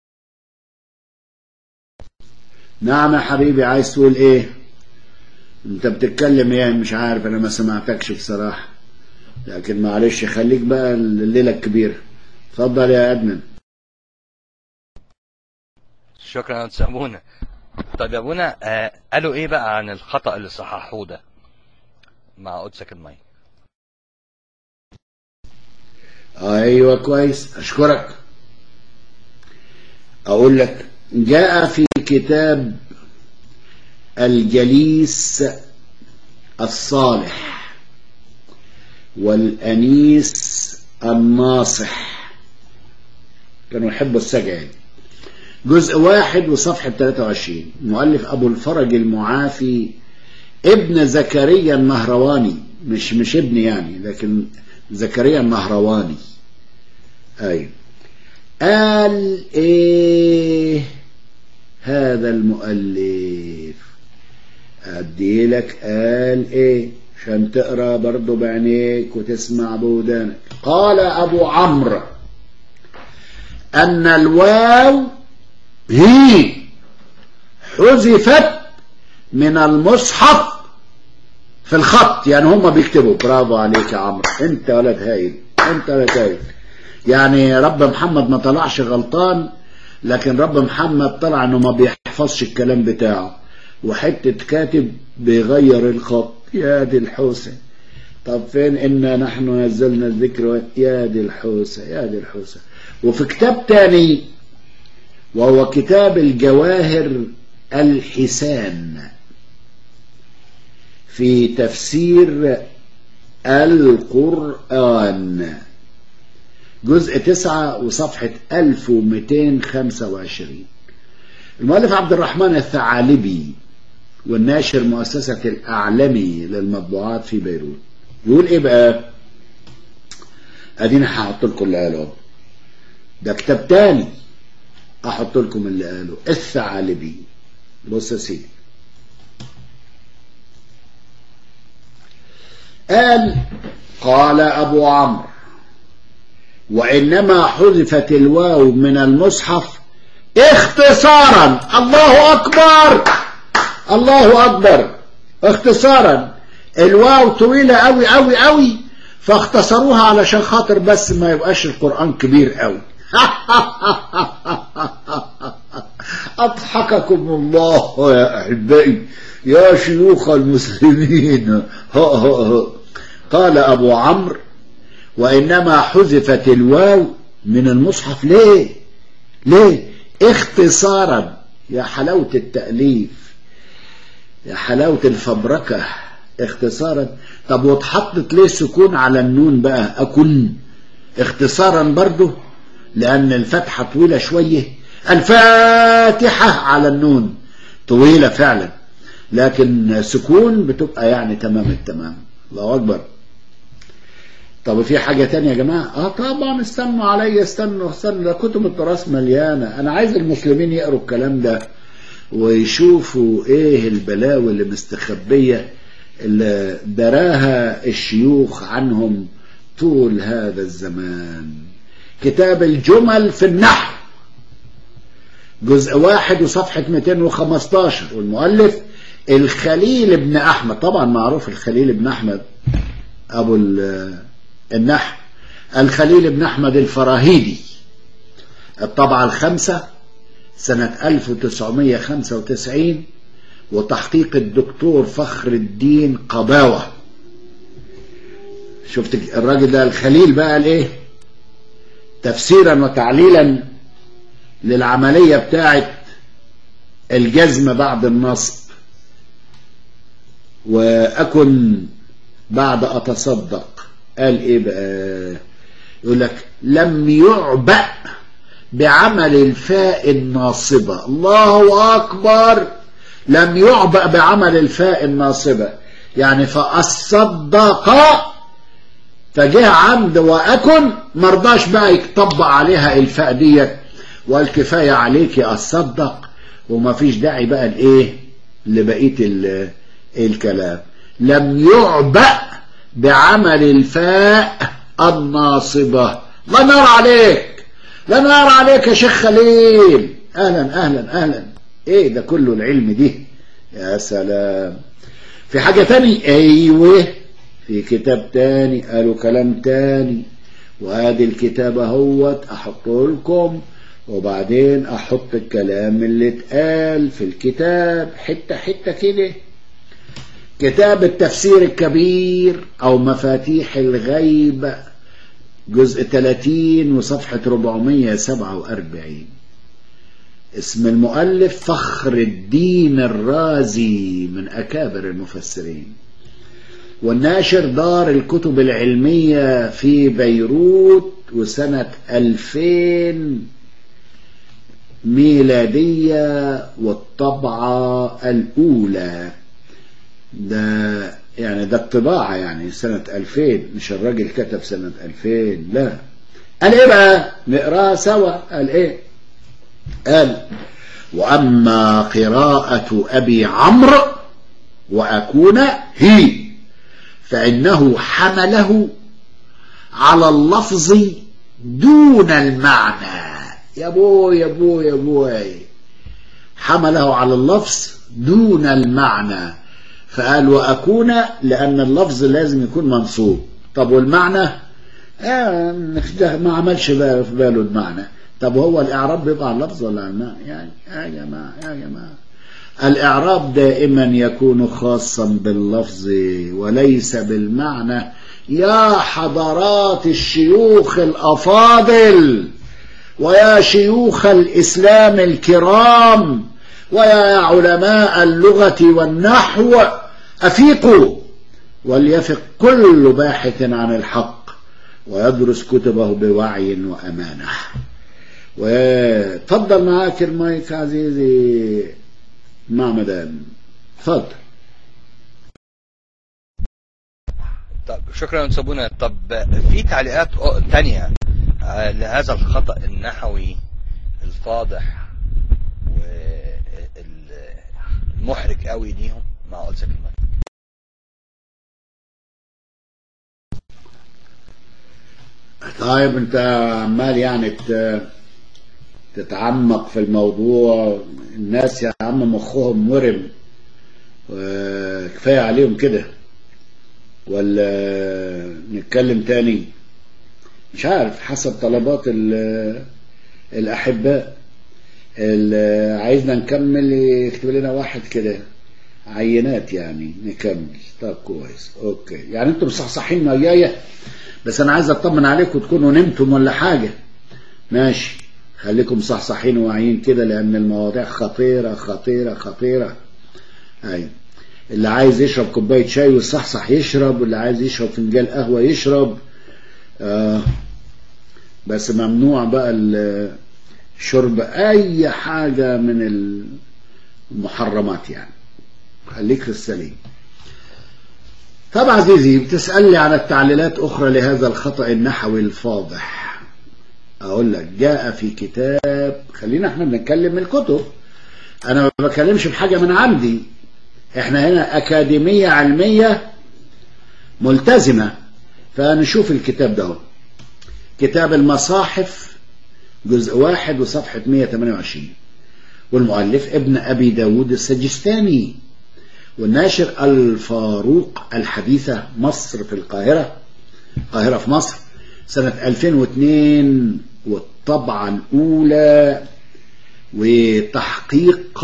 نعم يا حبيبي عايز تقول ايه انت بتتكلم ايه مش عارف انا ما سمعتكش بصراحة لكن معلش خليك بقى الليلة الكبيرة اتفضل يا ادمن شكرا يا أستاذ أبونا طيب يا أبونا آه قالوا إيه بقى عن الخطأ اللي صححوه ده مع قدسك المي ايوه كويس اشكرك اقول لك جاء في كتاب الجليس الصالح والانيس الناصح كانوا يحبوا السجع جزء واحد وصفحة 23 مؤلف أبو الفرج المعافي ابن زكريا النهرواني مش مش ابن يعني لكن زكريا النهرواني أيوة قال إيه هذا المؤلف أدي لك قال إيه عشان تقرأ برضه بعينيك وتسمع بودانك قال أبو عمرو أن الواو هي حذفت من المصحف في الخط يعني هم بيكتبوا برافو عليك يا عمرو انت ولد هايل انت ولد هايل يعني رب محمد ما طلعش غلطان لكن رب محمد طلع انه ما بيحفظش الكلام بتاعه وحتة كاتب بيغير الخط يا دي الحوسة طب فين إنا نحن نزلنا الذكر يا دي الحوسة يا دي الحوسة وفي كتاب تاني وهو كتاب الجواهر الحسان في تفسير القرآن جزء تسعة وصفحة 1225 المؤلف عبد الرحمن الثعالبي والناشر مؤسسة الأعلمي للمطبوعات في بيروت يقول إيه بقى أدينا هحط لكم اللي قاله ده كتاب تاني أحط لكم اللي قاله الثعالبي بص يا سيدي قال قال أبو عمرو وإنما حذفت الواو من المصحف اختصارا الله أكبر الله أكبر اختصارا الواو طويلة أوي أوي أوي فاختصروها علشان خاطر بس ما يبقاش القرآن كبير أوي أضحككم الله يا أحبائي يا شيوخ المسلمين قال أبو عمرو وإنما حذفت الواو من المصحف ليه ليه اختصارا يا حلاوة التأليف يا حلاوة الفبركة اختصارا طب واتحطت ليه سكون على النون بقى أكن اختصارا برضه لأن الفتحة طويلة شوية الفاتحة على النون طويلة فعلا لكن سكون بتبقى يعني تمام التمام الله أكبر طب في حاجة تانية يا جماعة اه طبعا استنوا عليا استنوا استنوا ده كتب التراث مليانة انا عايز المسلمين يقروا الكلام ده ويشوفوا ايه البلاوي اللي مستخبية اللي دراها الشيوخ عنهم طول هذا الزمان كتاب الجمل في النحو جزء واحد وصفحة 215 والمؤلف الخليل بن أحمد طبعا معروف الخليل بن أحمد أبو النحو الخليل بن أحمد الفراهيدي الطبعة الخامسة سنة 1995 وتحقيق الدكتور فخر الدين قباوة شفت الراجل ده الخليل بقى الايه تفسيرا وتعليلا للعملية بتاعت الجزم بعد النصب وأكن بعد أتصدق قال إيه بقى يقول لك لم يعبأ بعمل الفاء الناصبة الله أكبر لم يعبأ بعمل الفاء الناصبة يعني فأصدق فجاء عمد وأكن مرضاش بقى يطبق عليها الفاء ديت والكفاية عليك أصدق وما فيش داعي بقى لايه لبقيه ال- الكلام لم يعبأ بعمل الفاء الناصبة لا نار عليك لا نار عليك يا شيخ خليل اهلا اهلا اهلا ايه ده كله العلم دي يا سلام في حاجة تاني ايوه في كتاب تاني قالوا كلام تاني وادي الكتاب اهوت احطه لكم وبعدين احط الكلام اللي اتقال في الكتاب حتة حتة كده كتاب التفسير الكبير او مفاتيح الغيب جزء 30 وصفحة 447 اسم المؤلف فخر الدين الرازي من أكابر المفسرين والناشر دار الكتب العلمية في بيروت وسنة 2000 ميلادية والطبعة الأولى ده يعني ده الطباعة يعني سنة 2000 مش الراجل كتب سنة 2000 لا قال ايه بقى نقراها سوا قال ايه قال وأما قراءة أبي عمرو وأكون هي فإنه حمله على اللفظ دون المعنى يا بوي يا بوي يا بوي حمله على اللفظ دون المعنى فقال وأكون لأن اللفظ لازم يكون منصوب طب والمعنى آه ده ما عملش بقى في باله المعنى طب هو الإعراب بيبقى على اللفظ ولا على المعنى يعني يا جماعة يا جماعة الإعراب دائما يكون خاصا باللفظ وليس بالمعنى يا حضرات الشيوخ الأفاضل ويا شيوخ الإسلام الكرام ويا علماء اللغة والنحو أفيقوا وليفق كل باحث عن الحق ويدرس كتبه بوعي وأمانة وتفضل معاك المايك عزيزي مع مدام تفضل طب شكرا سابونا طب في تعليقات تانية لهذا الخطأ النحوي الفاضح والمحرج قوي ليهم مع قلسك الملك طيب انت عمال يعني تتعمق في الموضوع الناس يا عم مخهم مرم كفاية عليهم كده ولا نتكلم تاني مش عارف حسب طلبات الأحباء اللي عايزنا نكمل يكتب لنا واحد كده عينات يعني نكمل طب كويس اوكي يعني انتم مصحصحين ويايا بس انا عايز اطمن عليكم تكونوا نمتم ولا حاجه ماشي خليكم صحصحين واعيين كده لان المواضيع خطيره خطيره خطيره ايوه اللي عايز يشرب كوبايه شاي ويصحصح يشرب واللي عايز يشرب فنجان قهوه يشرب آه بس ممنوع بقى شرب اي حاجه من المحرمات يعني خليك في السليم طب عزيزي بتسألني عن التعليلات أخرى لهذا الخطأ النحوي الفاضح أقول لك جاء في كتاب خلينا احنا بنتكلم من الكتب أنا ما بكلمش بحاجة من عندي احنا هنا أكاديمية علمية ملتزمة فنشوف الكتاب ده كتاب المصاحف جزء واحد وصفحة 128 والمؤلف ابن أبي داود السجستاني والناشر الفاروق الحديثة مصر في القاهرة القاهرة في مصر سنة 2002 والطبعة الأولى وتحقيق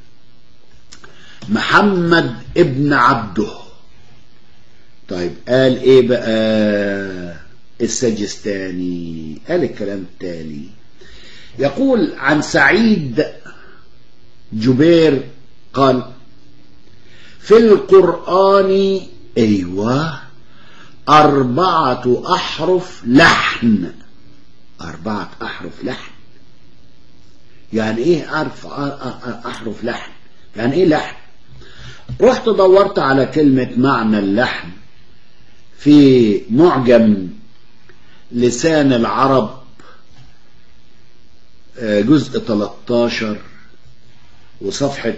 محمد ابن عبده طيب قال ايه بقى السجستاني قال الكلام التالي يقول عن سعيد جبير قال في القرآن أيوة أربعة أحرف لحن أربعة أحرف لحن يعني إيه أرف أحرف لحن يعني إيه لحن رحت دورت على كلمة معنى اللحن في معجم لسان العرب جزء 13 وصفحة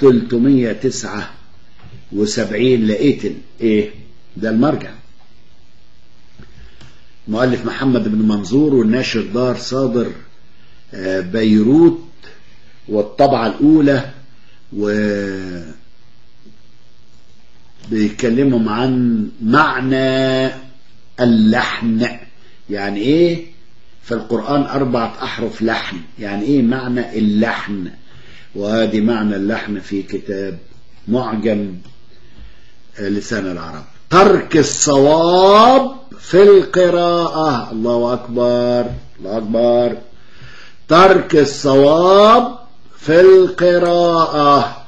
379 لقيت ال- ايه ده المرجع مؤلف محمد بن منظور والناشر دار صادر آه، بيروت والطبعة الأولى و بيتكلموا عن معنى اللحن يعني ايه في القرآن أربعة أحرف لحن يعني ايه معنى اللحن وهذه معنى اللحن في كتاب معجم آه، لسان العرب ترك الصواب في القراءة الله أكبر الله أكبر ترك الصواب في القراءة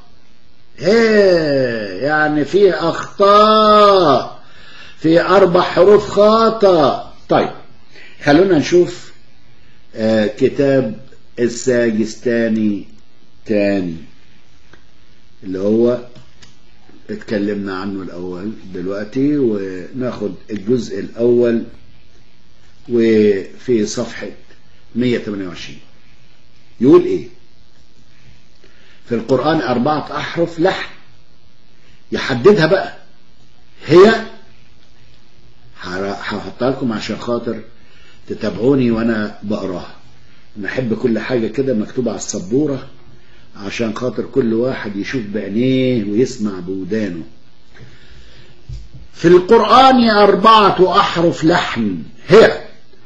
ايه يعني في اخطاء في اربع حروف خطا طيب خلونا نشوف آه كتاب الساجستاني تاني اللي هو اتكلمنا عنه الاول دلوقتي وناخد الجزء الاول وفي صفحة 128 يقول ايه في القرآن أربعة أحرف لحن يحددها بقى هي هحطها لكم عشان خاطر تتابعوني وأنا بقراها أنا أحب كل حاجة كده مكتوبة على السبورة عشان خاطر كل واحد يشوف بعينيه ويسمع بودانه في القرآن أربعة أحرف لحن هي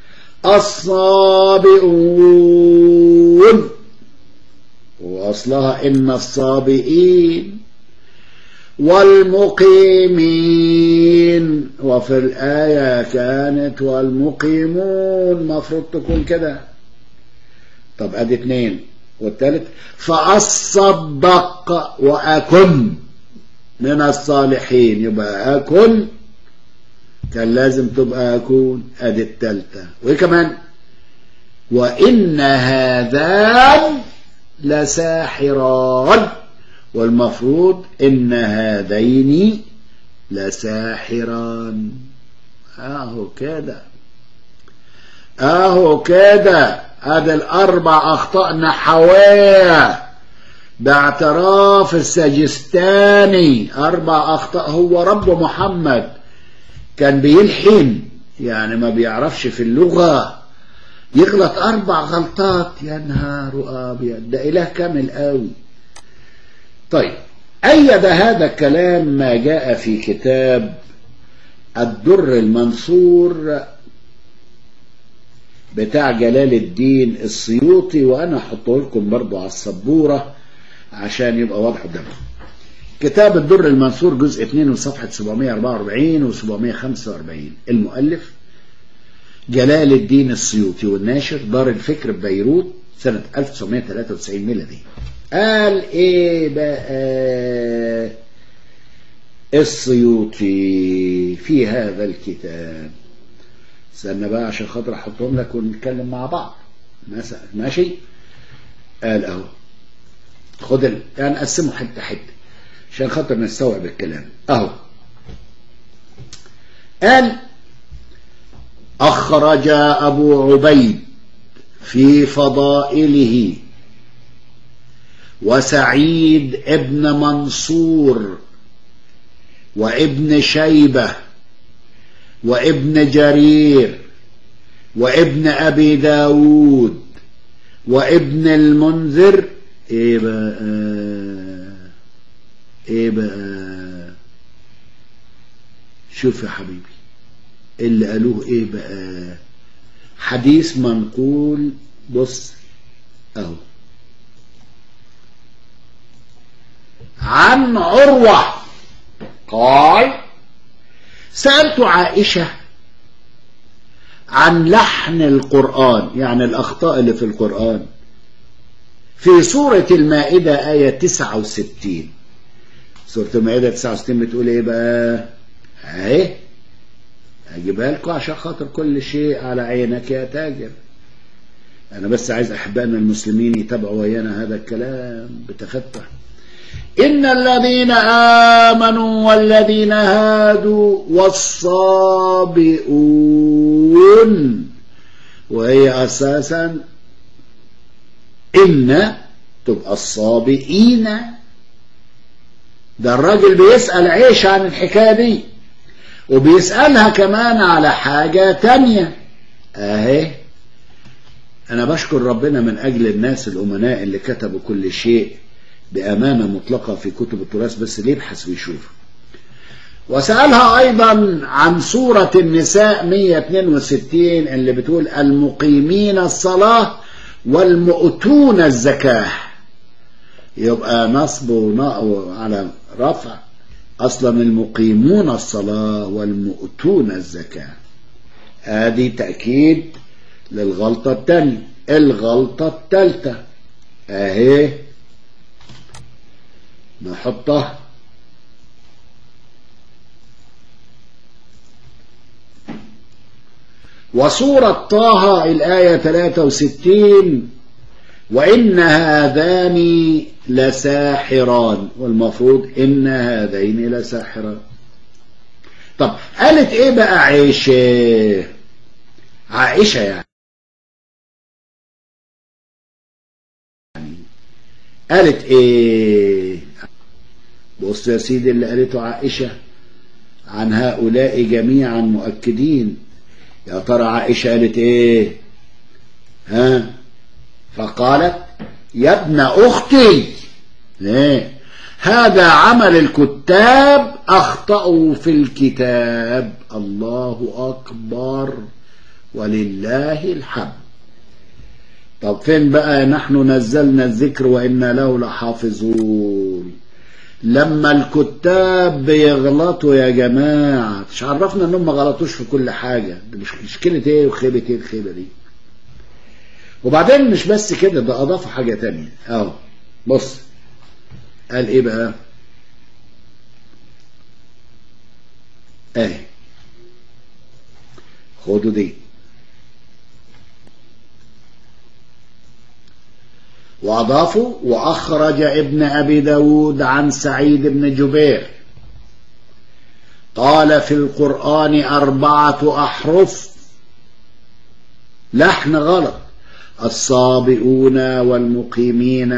الصابئون وأصلها إن الصابئين والمقيمين وفي الآية كانت والمقيمون مفروض تكون كده طب ادي اتنين والتالت فأصدق وأكن من الصالحين يبقى أكن كان لازم تبقى أكون ادي التالتة وايه كمان وإن هذان لساحران والمفروض إن هذين لساحران اهو كده اهو كده هذا الاربع اخطاء نحويه باعتراف السجستاني اربع اخطاء هو رب محمد كان بيلحن يعني ما بيعرفش في اللغه يغلط اربع غلطات يا نهار ابيض ده اله كامل قوي طيب ايد هذا الكلام ما جاء في كتاب الدر المنصور بتاع جلال الدين السيوطي وانا احطه لكم برضو على السبورة عشان يبقى واضح قدامكم كتاب الدر المنصور جزء 2 وصفحة 744 و 745 المؤلف جلال الدين السيوطي والناشر دار الفكر ببيروت سنة 1993 ميلادي قال ايه بقى السيوطي في هذا الكتاب استنى بقى عشان خاطر احطهم لك ونتكلم مع بعض ماشي قال اهو خد ال... يعني قسمه حته حته عشان خاطر نستوعب الكلام اهو قال اخرج ابو عبيد في فضائله وسعيد ابن منصور وابن شيبه وابن جرير وابن ابي داود وابن المنذر ايه بقى ايه بقى شوف يا حبيبي اللي قالوه ايه بقى حديث منقول بص اهو عن عروة قال سألت عائشة عن لحن القرآن يعني الأخطاء اللي في القرآن في سورة المائدة آية 69 سورة المائدة 69 بتقول ايه بقى اهي هجيبها لكم عشان خاطر كل شيء على عينك يا تاجر انا بس عايز احبائنا المسلمين يتابعوا ويانا هذا الكلام بتفتح إن الذين آمنوا والذين هادوا والصابئون وهي أساسا إن تبقى الصابئين ده الراجل بيسأل عيش عن الحكاية دي وبيسألها كمان على حاجة تانية اهي انا بشكر ربنا من اجل الناس الامناء اللي كتبوا كل شيء بامانة مطلقة في كتب التراث بس اللي يبحث ويشوف وسألها ايضا عن سورة النساء 162 اللي بتقول المقيمين الصلاة والمؤتون الزكاة يبقى نصب على رفع أصلا المقيمون الصلاة والمؤتون الزكاة هذه تأكيد للغلطة الثانية الغلطة الثالثة اهي نحطها وسورة طه الآية 63 وإن هذان لساحران والمفروض إن هذين لساحران طب قالت إيه بقى عائشة عائشة يعني قالت إيه بص يا سيدي اللي قالته عائشة عن هؤلاء جميعا مؤكدين يا ترى عائشة قالت إيه ها فقالت يا ابن أختي ليه هذا عمل الكتاب أخطأوا في الكتاب الله أكبر ولله الحمد طب فين بقى نحن نزلنا الذكر وإنا له لحافظون لما الكتاب بيغلطوا يا جماعة مش عرفنا انهم ما غلطوش في كل حاجة مش مشكلة ايه وخيبة ايه الخيبة دي وبعدين مش بس كده ده اضاف حاجة تانية اهو بص قال ايه بقى اهي خدوا دي وأضافوا وأخرج ابن أبي داود عن سعيد بن جبير قال في القرآن أربعة أحرف لحن غلط الصابئون والمقيمين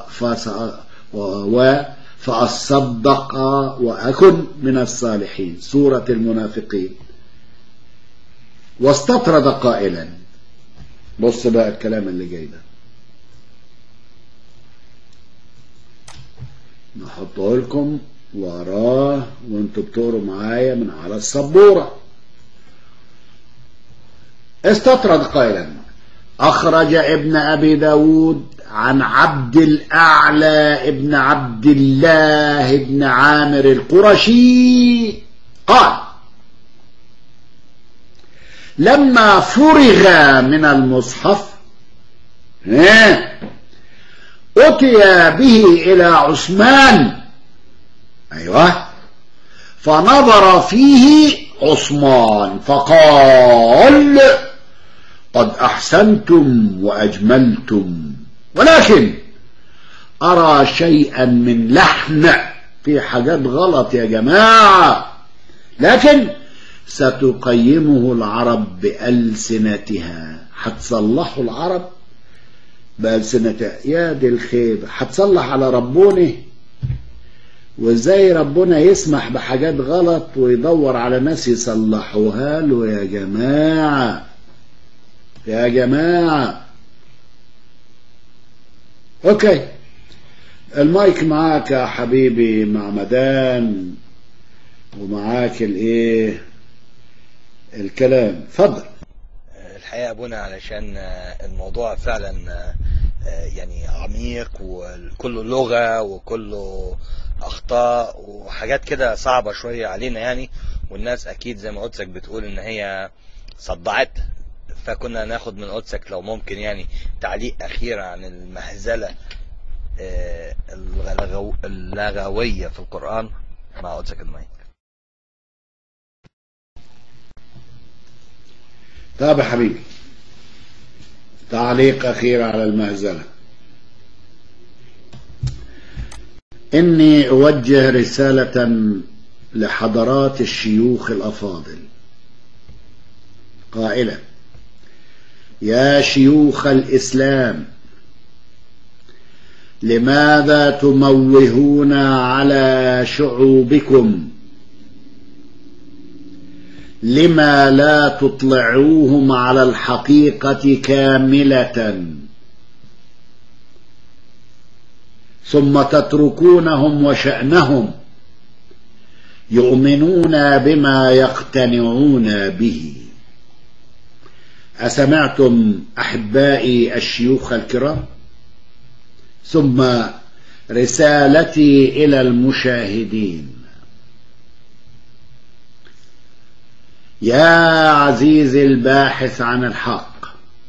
و فأصدق وأكن من الصالحين سورة المنافقين واستطرد قائلا بص بقى الكلام اللي جاي ده نحطه لكم وراه وانتوا بتقروا معايا من على السبورة استطرد قائلا أخرج ابن أبي داود عن عبد الأعلى ابن عبد الله ابن عامر القرشي قال لما فرغ من المصحف أتي به إلى عثمان أيوة فنظر فيه عثمان فقال قد أحسنتم وأجملتم ولكن أرى شيئا من لحن في حاجات غلط يا جماعة لكن ستقيمه العرب بألسنتها هتصلحوا العرب بألسنتها يا دي الخيبة هتصلح على ربونه وازاي ربنا يسمح بحاجات غلط ويدور على ناس يصلحوها له يا جماعة يا جماعة اوكي المايك معاك يا حبيبي مع مدام ومعاك الايه الكلام اتفضل الحقيقة ابونا علشان الموضوع فعلا يعني عميق وكله لغة وكله اخطاء وحاجات كده صعبة شوية علينا يعني والناس اكيد زي ما قدسك بتقول ان هي صدعت فكنا ناخد من قدسك لو ممكن يعني تعليق اخير عن المهزلة اللغوية في القرآن مع قدسك المايك طب يا حبيبي تعليق أخير على المهزلة إني أوجه رسالة لحضرات الشيوخ الأفاضل قائلا يا شيوخ الإسلام لماذا تموهون على شعوبكم لما لا تطلعوهم على الحقيقة كاملة ثم تتركونهم وشأنهم يؤمنون بما يقتنعون به أسمعتم أحبائي الشيوخ الكرام ثم رسالتي إلى المشاهدين يا عزيزي الباحث عن الحق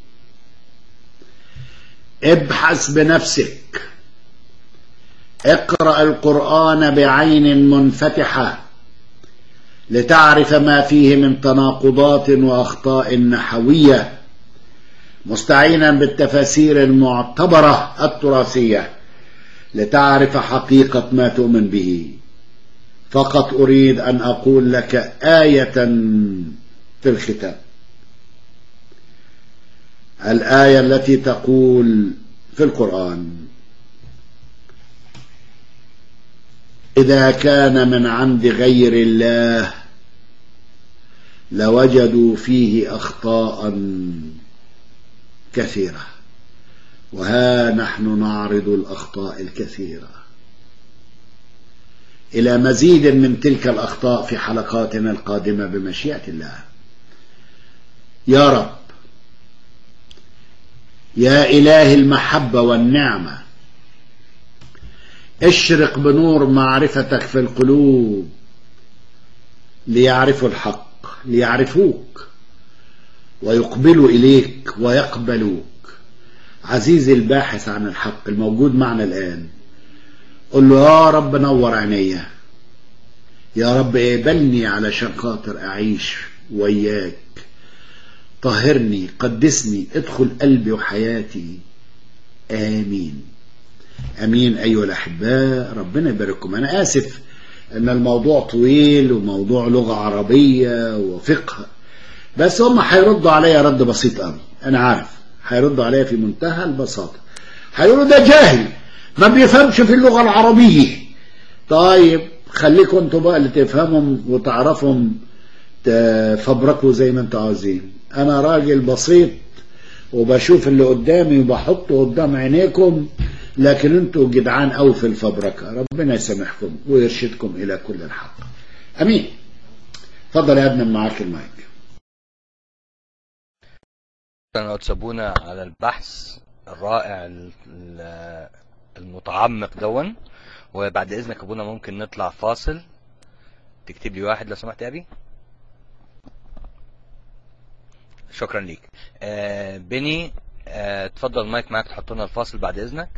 ابحث بنفسك اقرأ القرآن بعين منفتحة لتعرف ما فيه من تناقضات وأخطاء نحوية مستعينا بالتفاسير المعتبرة التراثية لتعرف حقيقة ما تؤمن به فقط أريد أن أقول لك آية في الختام الآية التي تقول في القرآن إذا كان من عند غير الله لوجدوا فيه أخطاء كثيرة وها نحن نعرض الأخطاء الكثيرة إلى مزيد من تلك الأخطاء في حلقاتنا القادمة بمشيئة الله يا رب يا إله المحبة والنعمة اشرق بنور معرفتك في القلوب ليعرفوا الحق ليعرفوك ويقبلوا إليك ويقبلوك عزيزي الباحث عن الحق الموجود معنا الآن قل له يا رب نور عينيا يا رب اقبلني علشان خاطر أعيش وياك طهرني قدسني ادخل قلبي وحياتي آمين امين ايها الاحباء ربنا يبارككم انا اسف ان الموضوع طويل وموضوع لغه عربيه وفقه بس هم هيردوا عليا رد بسيط قوي انا عارف هيردوا عليا في منتهى البساطه هيقولوا ده جاهل ما بيفهمش في اللغه العربيه طيب خليكم انتوا بقى اللي تفهمهم وتعرفهم تفبركوا زي ما انتوا عاوزين انا راجل بسيط وبشوف اللي قدامي وبحطه قدام عينيكم لكن انتوا جدعان قوي في الفبركه ربنا يسامحكم ويرشدكم الى كل الحق امين اتفضل يا ابني معاك المايك شكرا تسابونا على البحث الرائع ال- المتعمق دون وبعد اذنك ابونا ممكن نطلع فاصل تكتب لي واحد لو سمحت يا ابي شكرا ليك آه بني آه اتفضل المايك معاك تحط لنا الفاصل بعد اذنك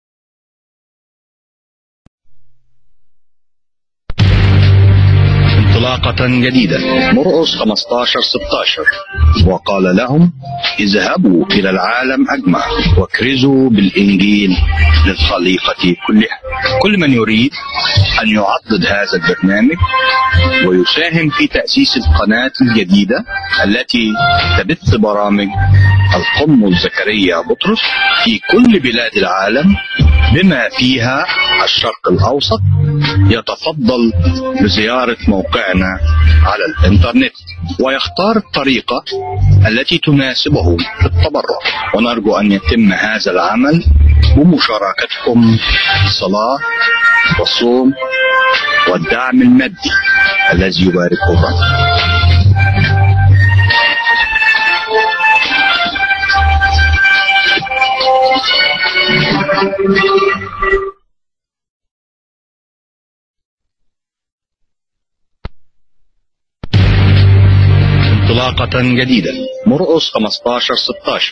انطلاقة جديدة مرقس 15 16 وقال لهم اذهبوا إلى العالم أجمع واكرزوا بالإنجيل للخليقة كلها كل من يريد أن يعضد هذا البرنامج ويساهم في تأسيس القناة الجديدة التي تبث برامج القم زكريا بطرس في كل بلاد العالم بما فيها الشرق الأوسط يتفضل بزيارة موقعنا على الإنترنت ويختار الطريقة التي تناسبه في التبرع ونرجو أن يتم هذا العمل بمشاركتكم في الصلاة والصوم والدعم المادي الذي يباركه الرب انطلاقة جديدة مرقس 15 16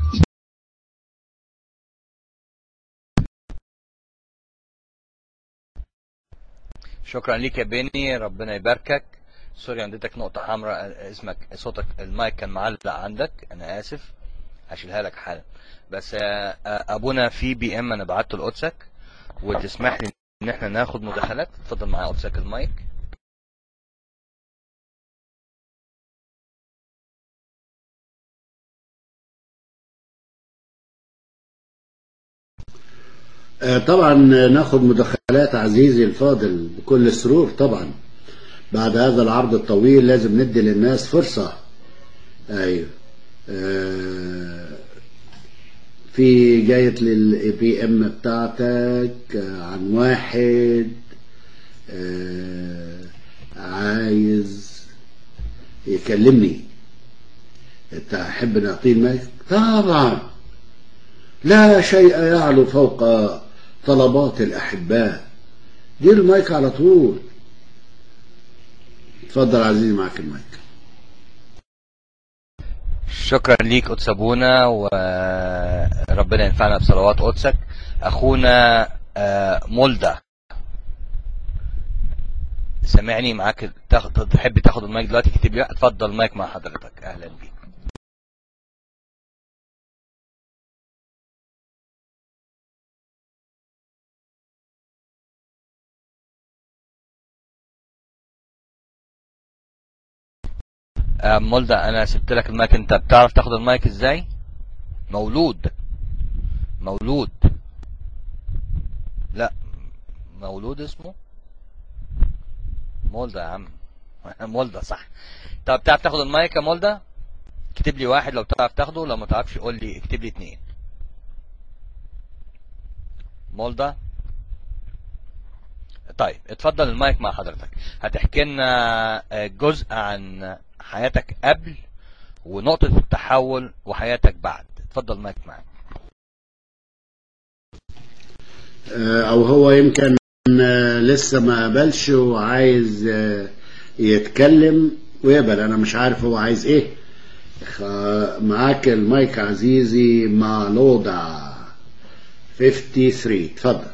شكرا ليك يا بني ربنا يباركك سوري عندك نقطة حمراء اسمك صوتك المايك كان معلق عندك انا اسف هشيلها لك حالا بس آه، آه، ابونا في بي ام انا بعته لقدسك وتسمح لي ان احنا ناخد مداخلات اتفضل معايا قدسك المايك آه، طبعا ناخد مداخلات عزيزي الفاضل بكل سرور طبعا بعد هذا العرض الطويل لازم ندي للناس فرصة ايوه آه، في جاية للاي بي ام بتاعتك آه، عن واحد آه، عايز يكلمني انت احب نعطيه المايك طبعا لا شيء يعلو فوق طلبات الأحباء دير المايك على طول اتفضل عزيزي معك المايك شكرا ليك قدس ابونا وربنا ينفعنا بصلوات قدسك اخونا آه، مولدا سامعني معاك تاخد تحب تاخد المايك دلوقتي اكتب لي اتفضل المايك مع حضرتك اهلا بيك آه، مولدا انا سبت لك المايك انت بتعرف تاخد المايك ازاي مولود مولود لا مولود اسمه مولدا يا عم مولدا صح طب بتعرف تاخد المايك يا مولدا اكتب لي واحد لو بتعرف تاخده لو ما تعرفش قول لي اكتب لي اتنين مولدا طيب اتفضل المايك مع حضرتك هتحكي لنا آه، جزء عن حياتك قبل ونقطة التحول وحياتك بعد اتفضل المايك معاك آه، او هو يمكن آه، لسه ما قبلش وعايز آه، يتكلم ويقبل انا مش عارف هو عايز ايه خ- معاك المايك عزيزي مع لوضع 53 اتفضل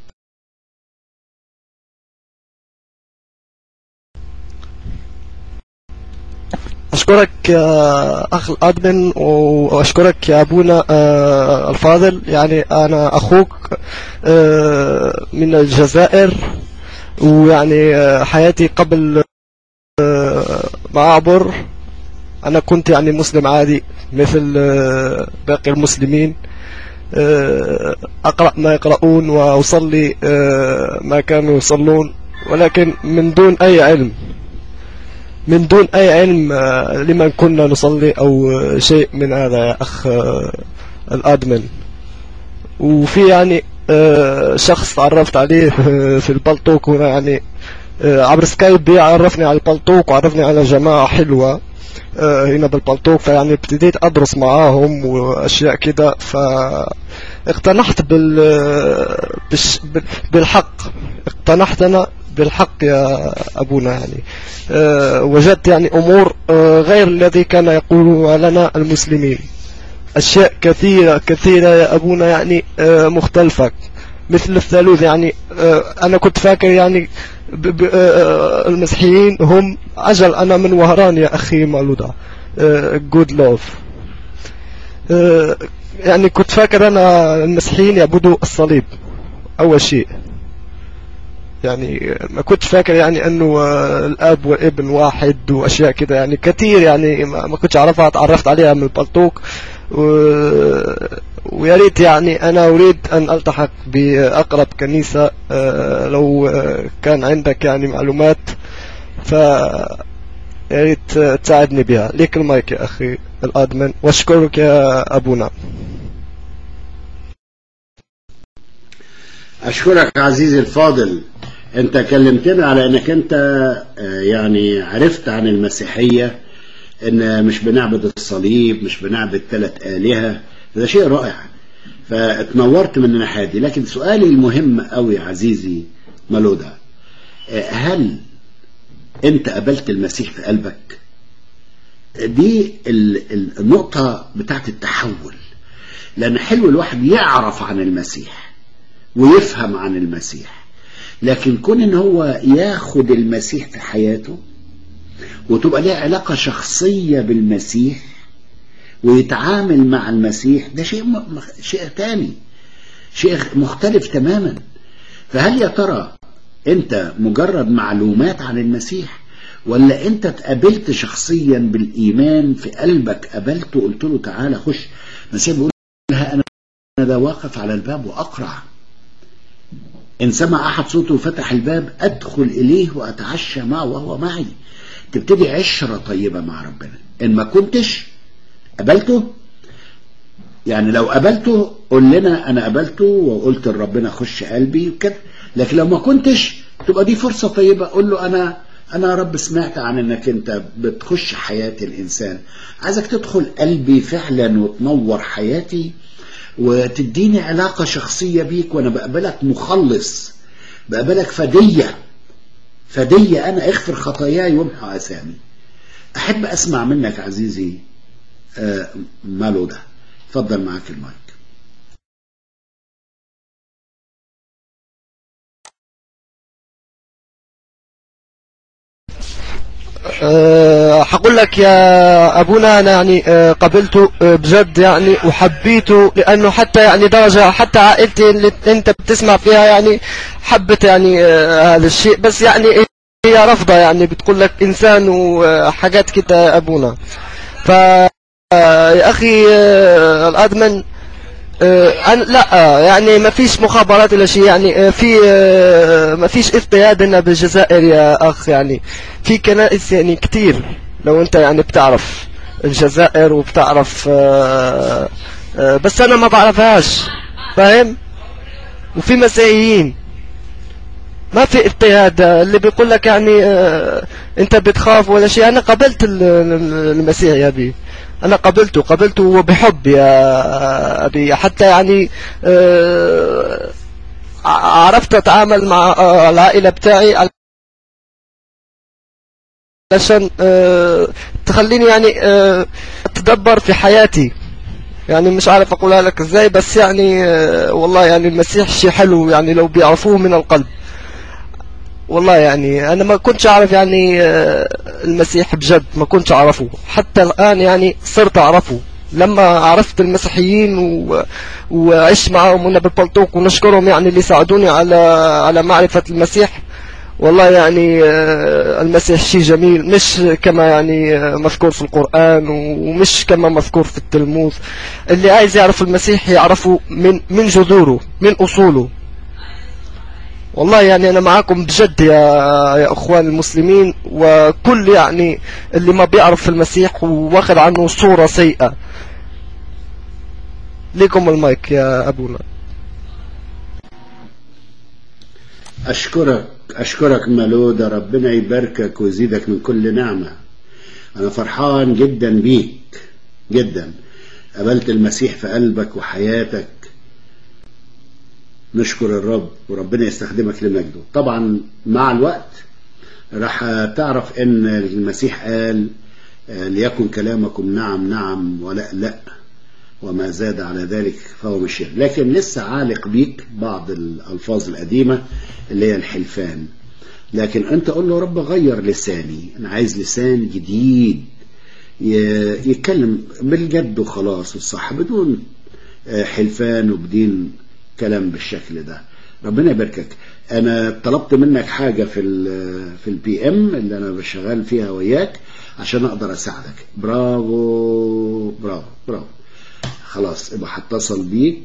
أشكرك يا أخ الأدمن وأشكرك يا أبونا آه، الفاضل يعني أنا أخوك آه، من الجزائر ويعني آه، حياتي قبل آه، ما أعبر أنا كنت يعني مسلم عادي مثل آه، باقي المسلمين آه، أقرأ ما يقرؤون وأصلي آه، ما كانوا يصلون ولكن من دون أي علم من دون أي علم آه، لمن كنا نصلي أو آه، شيء من هذا يا أخ آه، الأدمن وفي يعني آه، شخص تعرفت عليه آه، في البلطوك هنا يعني آه، عبر سكايب عرفني على البلطوك وعرفني على جماعة حلوة آه، هنا بالبلطوك فيعني ابتديت أدرس معاهم وأشياء كده فاقتنعت بال بالش- بال- بالحق اقتنعت أنا بالحق يا أبونا يعني آه، وجدت يعني أمور آه، غير الذي كان يقولها لنا المسلمين أشياء كثيرة كثيرة يا أبونا يعني آه، مختلفة مثل الثالوث يعني آه، أنا كنت فاكر يعني ب- ب- آه، المسيحيين هم أجل أنا من وهران يا أخي مالودا جود لوف يعني كنت فاكر أنا المسيحيين يعبدوا الصليب أول شيء يعني ما كنت فاكر يعني انه آه، الاب والابن واحد واشياء كده يعني كثير يعني ما ما كنتش اعرفها تعرفت عليها من البلطوك و... ويا ريت يعني انا اريد ان التحق باقرب كنيسه آه، لو آه، كان عندك يعني معلومات ف يا ريت آه، تساعدني بها ليك المايك يا اخي الادمن واشكرك يا ابونا أشكرك عزيزي الفاضل أنت كلمتنا على أنك أنت آه، يعني عرفت عن المسيحية أن مش بنعبد الصليب مش بنعبد ثلاث آلهة ده شيء رائع فاتنورت من الناحية دي لكن سؤالي المهم قوي عزيزي ملودا آه، هل أنت قبلت المسيح في قلبك دي ال- ال- النقطة بتاعت التحول لأن حلو الواحد يعرف عن المسيح ويفهم عن المسيح لكن كون ان هو ياخد المسيح في حياته وتبقى ليه علاقة شخصية بالمسيح ويتعامل مع المسيح ده شيء م... م- شيء تاني شيء مختلف تماما فهل يا ترى انت مجرد معلومات عن المسيح ولا انت اتقابلت شخصيا بالايمان في قلبك قابلته قلت له تعالى خش المسيح بيقول لها انا انا ده واقف على الباب واقرع إن سمع أحد صوته وفتح الباب أدخل إليه وأتعشى معه وهو معي تبتدي عشرة طيبة مع ربنا إن ما كنتش قبلته يعني لو قبلته قول لنا أنا قبلته وقلت لربنا خش قلبي وكده لكن لو ما كنتش تبقى دي فرصة طيبة قول له أنا أنا يا رب سمعت عن إنك أنت بتخش حياة الإنسان عايزك تدخل قلبي فعلا وتنور حياتي وتديني علاقة شخصية بيك وأنا بقبلك مخلص بقبلك فدية فدية أنا اغفر خطاياي وامحو أسامي أحب أسمع منك عزيزي آه، ماله ده اتفضل معاك المايك أه هقول لك يا ابونا انا يعني أه قبلته أه بجد يعني وحبيته لانه حتى يعني درجه حتى عائلتي اللي انت بتسمع فيها يعني حبت يعني أه هذا الشيء بس يعني هي رافضه يعني بتقول لك انسان وحاجات كده يا ابونا ف آه، يا اخي آه، الادمن آه، أنا لا آه، يعني ما فيش مخابرات ولا شيء يعني آه، في آه، ما فيش اضطهاد هنا بالجزائر يا اخ يعني في كنائس يعني كتير لو انت يعني بتعرف الجزائر وبتعرف آه، آه، بس انا ما بعرفهاش فاهم وفي مسيحيين ما في اضطهاد آه، اللي بيقول لك يعني آه، انت بتخاف ولا شيء انا قبلت ال- ال- المسيح يا ابي انا قبلته قبلته وبحب يا ابي حتى يعني آه، ع- عرفت اتعامل مع آه، العائله بتاعي علشان آه، تخليني يعني آه، اتدبر في حياتي يعني مش عارف اقولها لك ازاي بس يعني آه، والله يعني المسيح شيء حلو يعني لو بيعرفوه من القلب والله يعني انا ما كنتش اعرف يعني آه، المسيح بجد ما كنتش اعرفه حتى الان يعني صرت اعرفه لما عرفت المسيحيين و... وعشت معهم هنا بالبلطوق ونشكرهم يعني اللي ساعدوني على على معرفة المسيح والله يعني آه، المسيح شيء جميل مش كما يعني آه، مذكور في القرآن ومش كما مذكور في التلموذ اللي عايز يعرف المسيح يعرفه من من جذوره من أصوله والله يعني أنا معاكم بجد يا يا أخوان المسلمين وكل يعني اللي ما بيعرف المسيح واخد عنه صورة سيئة ليكم المايك يا أبونا أشكرك أشكرك ملودة ربنا يباركك ويزيدك من كل نعمة أنا فرحان جدا بيك جدا قبلت المسيح في قلبك وحياتك نشكر الرب وربنا يستخدمك لمجده طبعا مع الوقت راح تعرف ان المسيح قال آه، ليكن كلامكم نعم نعم ولا لا وما زاد على ذلك فهو مشير لكن لسه عالق بيك بعض الألفاظ القديمة اللي هي الحلفان لكن أنت قول له رب غير لساني أنا عايز لسان جديد ي- يتكلم بالجد وخلاص والصح بدون آه، حلفان وبدين كلام بالشكل ده ربنا يباركك انا طلبت منك حاجه في ال في البي ام اللي انا بشغال فيها وياك عشان اقدر اساعدك برافو برافو برافو خلاص يبقى هتصل بيك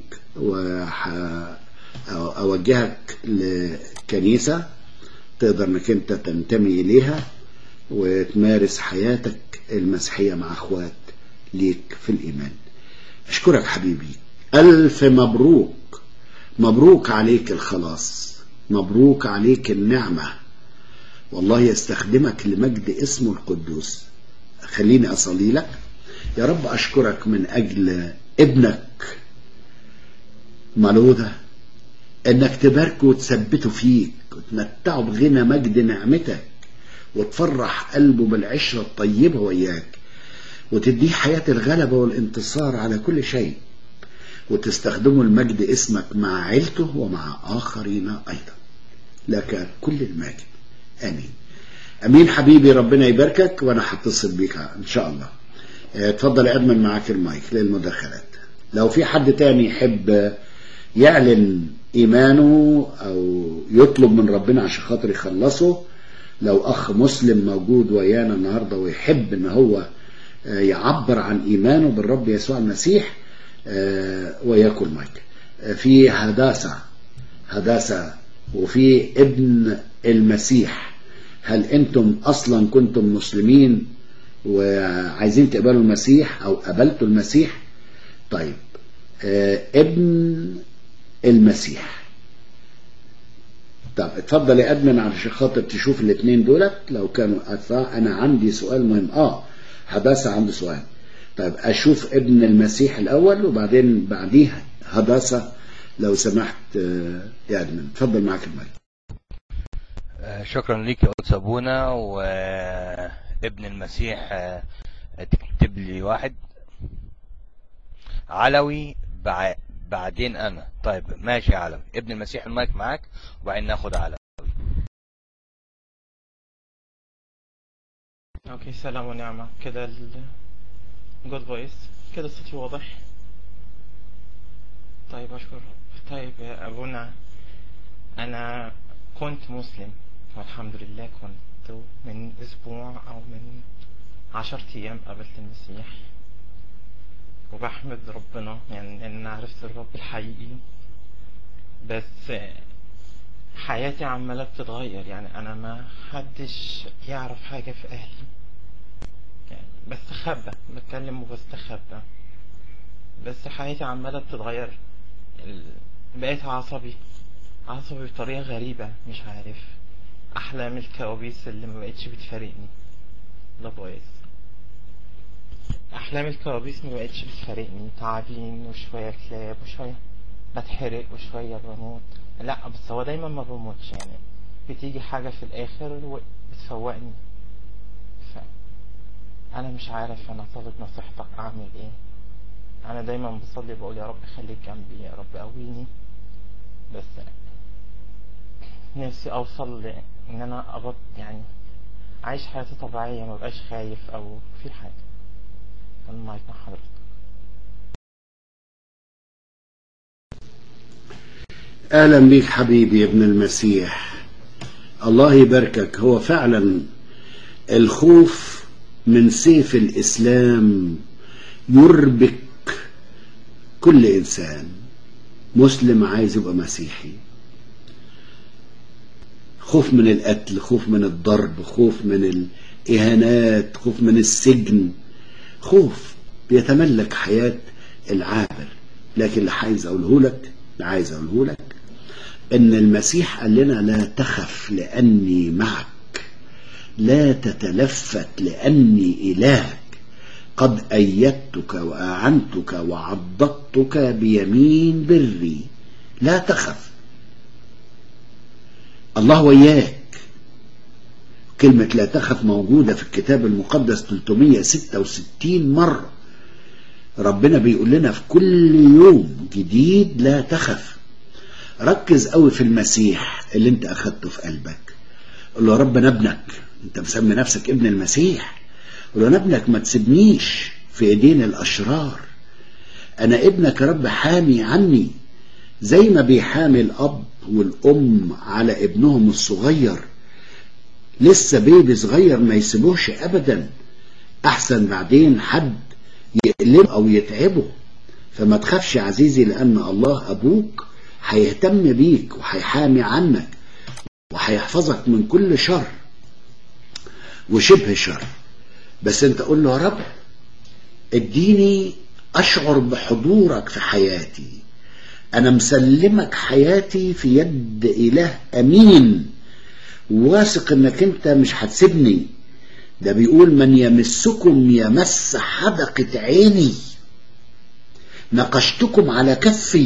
وأوجهك لكنيسة تقدر انك انت تنتمي اليها وتمارس حياتك المسيحية مع اخوات ليك في الايمان اشكرك حبيبي الف مبروك مبروك عليك الخلاص مبروك عليك النعمة والله يستخدمك لمجد اسمه القدوس خليني أصلي لك يا رب أشكرك من أجل ابنك ملوذة انك تباركه وتثبته فيك وتمتعه بغنى مجد نعمتك وتفرح قلبه بالعشرة الطيبة وياك وتديه حياة الغلبة والانتصار على كل شيء وتستخدمه لمجد اسمك مع عيلته ومع آخرين أيضا لك كل المجد آمين أمين حبيبي ربنا يباركك وأنا هتصل بيك إن شاء الله اه، اتفضل يا أدمن معاك المايك للمداخلات لو في حد تاني يحب يعلن إيمانه أو يطلب من ربنا عشان خاطر يخلصه لو أخ مسلم موجود ويانا النهاردة ويحب إن هو اه، يعبر عن إيمانه بالرب يسوع المسيح اه، وياكل مايك اه، في هداسة هداسة وفي ابن المسيح هل انتم اصلا كنتم مسلمين وعايزين تقبلوا المسيح او قبلتوا المسيح طيب آه ابن المسيح طب اتفضل يا ادمن علشان خاطر تشوف الاثنين دولت لو كانوا أدفع انا عندي سؤال مهم اه هداسة عنده سؤال طيب اشوف ابن المسيح الاول وبعدين بعديه هداسة لو سمحت آه، يا ادمن اتفضل معاك المايك آه، شكرا ليك يا قدس ابونا وابن المسيح آه، تكتب لي واحد علوي بع- بعدين انا طيب ماشي يا علوي ابن المسيح المايك معاك وبعدين ناخد علوي اوكي سلام ونعمة كده ال جود فويس كده صوتي واضح طيب اشكر طيب يا ابونا انا كنت مسلم والحمد لله كنت من اسبوع او من عشر ايام قابلت المسيح وبحمد ربنا يعني ان انا عرفت الرب الحقيقي بس حياتي عمالة بتتغير يعني انا ما حدش يعرف حاجة في اهلي يعني بستخبى بتكلم وبستخبى بس حياتي عمالة بتتغير ال- بقيت عصبي عصبي بطريقة غريبة مش عارف أحلام الكوابيس اللي ما بقتش بتفارقني ده بايظ أحلام الكوابيس ما بقتش بتفارقني تعابين وشوية كلاب وشوية بتحرق وشوية بموت لا بس هو دايما ما بموتش يعني بتيجي حاجة في الآخر وبتفوقني ف أنا مش عارف أنا طالب نصيحتك أعمل إيه أنا دايما بصلي بقول يا رب خليك جنبي يا رب قويني بس نفسي أوصل لإن أنا أبط يعني عايش حياتي طبيعية ما بقاش خايف أو في حاجة المايك مع حضرتك اهلا بيك حبيبي يا ابن المسيح الله يباركك هو فعلا الخوف من سيف الاسلام يربك كل انسان مسلم عايز يبقى مسيحي خوف من القتل خوف من الضرب خوف من الاهانات خوف من السجن خوف بيتملك حياة العابر لكن اللي عايز اقوله لك اللي عايز اقوله لك ان المسيح قال لنا لا تخف لاني معك لا تتلفت لاني الهك قد ايدتك واعنتك وعضدتك بيمين بري لا تخف الله وياك كلمة لا تخف موجودة في الكتاب المقدس 366 مرة ربنا بيقول لنا في كل يوم جديد لا تخف ركز قوي في المسيح اللي انت اخدته في قلبك قول له يا رب انا ابنك انت مسمي نفسك ابن المسيح قول له انا ابنك ما تسيبنيش في ايدين الاشرار انا ابنك يا رب حامي عني زي ما بيحامي الاب والام على ابنهم الصغير لسه بيبي صغير ما يسيبوش ابدا احسن بعدين حد يقلبه او يتعبه فما تخافش يا عزيزي لان الله ابوك هيهتم بيك وهيحامي عنك وهيحفظك من كل شر وشبه شر بس انت قول له يا رب اديني اشعر بحضورك في حياتي انا مسلمك حياتي في يد اله امين واثق انك انت مش هتسيبني ده بيقول من يمسكم يمس حدقة عيني نقشتكم على كفي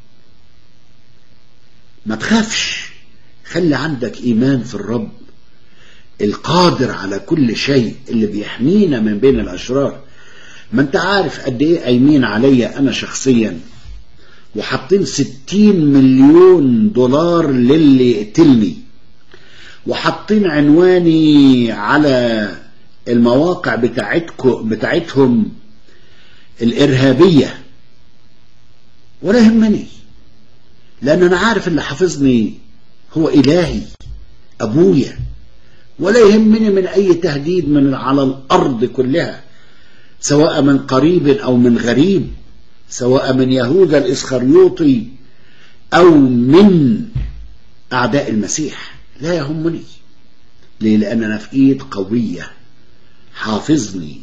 ما تخافش خلي عندك ايمان في الرب القادر على كل شيء اللي بيحمينا من بين الاشرار ما انت عارف قد ايه قايمين عليا انا شخصيا وحاطين ستين مليون دولار للي يقتلني وحاطين عنواني على المواقع بتاعتكم بتاعتهم الإرهابية ولا يهمني لأن أنا عارف اللي حافظني هو إلهي أبويا ولا يهمني من أي تهديد من على الأرض كلها سواء من قريب أو من غريب سواء من يهوذا الإسخريوطي أو من أعداء المسيح لا يهمني ليه لأن أنا في إيد قوية حافظني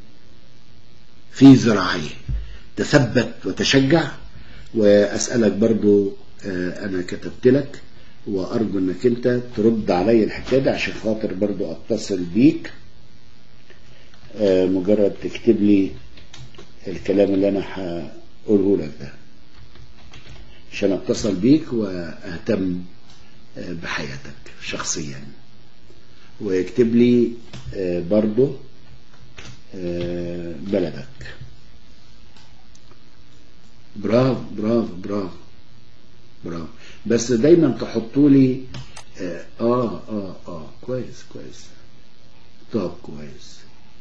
في ذراعيه تثبت وتشجع وأسألك برضو آه، أنا كتبت لك وأرجو أنك أنت ترد علي الحكاية دي عشان خاطر برضو أتصل بيك آه، مجرد تكتب لي الكلام اللي أنا هقوله لك ده عشان أتصل بيك وأهتم آه، بحياتك شخصيا ويكتب لي آه، برضو آه، بلدك برافو برافو برافو برافو بس دايما تحطوا لي اه اه اه, آه كويس كويس طب كويس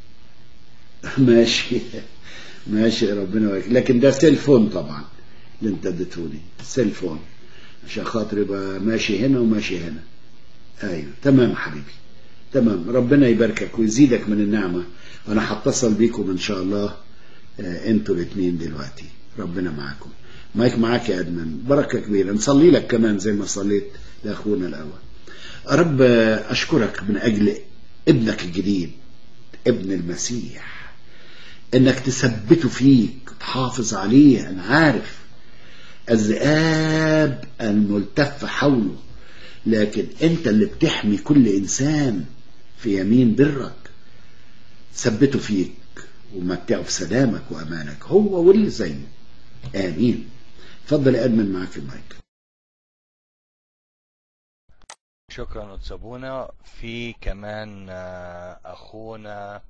ماشي ماشي ربنا يبارك لكن ده سيلفون طبعا اللي انت اديتهولي سيلفون عشان خاطر يبقى ماشي هنا وماشي هنا ايوه تمام حبيبي تمام ربنا يباركك ويزيدك من النعمة وانا هتصل بيكم ان شاء الله آه، انتوا الاثنين دلوقتي ربنا معاكم مايك معاك يا ادمن بركة كبيرة نصلي لك كمان زي ما صليت لاخونا الاول رب آه، اشكرك من اجل ابنك الجديد ابن المسيح انك تثبته فيك تحافظ عليه انا عارف الذئاب الملتف حوله لكن انت اللي بتحمي كل انسان في يمين برك ثبته فيك ومتعه في سلامك وامانك هو واللي زيه امين اتفضل يا ادمن معاك المايك شكرا وتسابونا في كمان آه، اخونا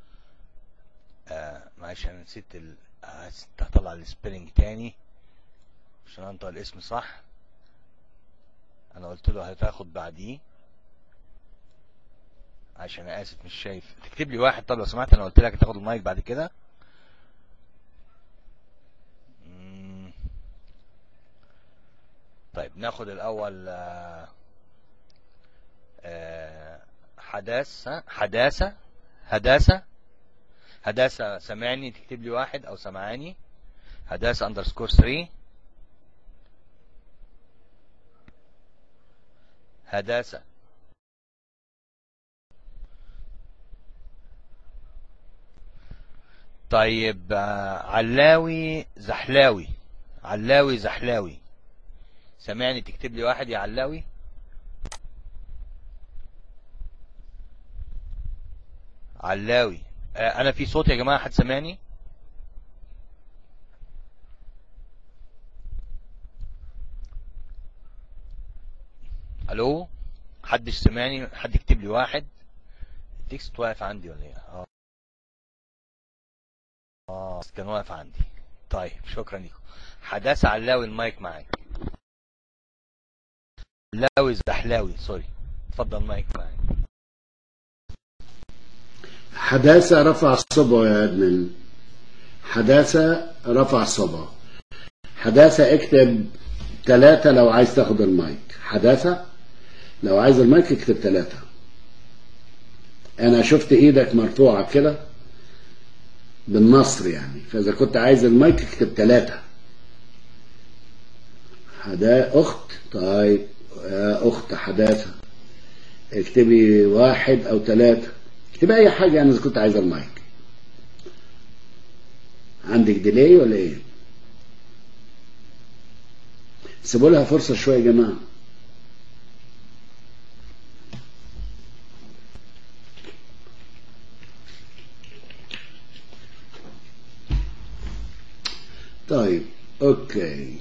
آه، معلش انا نسيت ال... آه، هطلع السبيلنج تاني عشان انطق الاسم صح انا قلت له هتاخد بعديه عشان انا اسف مش شايف تكتب لي واحد طب لو سمحت انا قلت لك هتاخد المايك بعد كده مم. طيب ناخد الاول آه، آه، حداثة ها؟ حداثة هداسة هداسة سمعني تكتب لي واحد او سمعاني هداسة اندرسكور 3 هداسة طيب آه، علاوي زحلاوي علاوي زحلاوي سامعني تكتب لي واحد يا علاوي علاوي آه، انا في صوت يا جماعة حد سامعني الو حدش سمعني حد يكتب لي واحد التكست واقف عندي ولا ايه اه اه كان واقف عندي طيب شكرا لكم حداثة علاوي المايك معاك علاوي زحلاوي سوري اتفضل المايك معاك حداثة رفع صبعه يا ادمن حداثة رفع صبعه حداثة اكتب ثلاثة لو عايز تاخد المايك حداثة لو عايز المايك اكتب ثلاثة انا شفت ايدك مرفوعة كده بالنصر يعني فاذا كنت عايز المايك اكتب ثلاثة حدا اخت طيب يا اخت حداثة اكتبي واحد او ثلاثة اكتبي اي حاجة يعني اذا كنت عايز المايك عندك ديلي ولا ايه سيبوا لها فرصة شوية يا جماعة طيب اوكي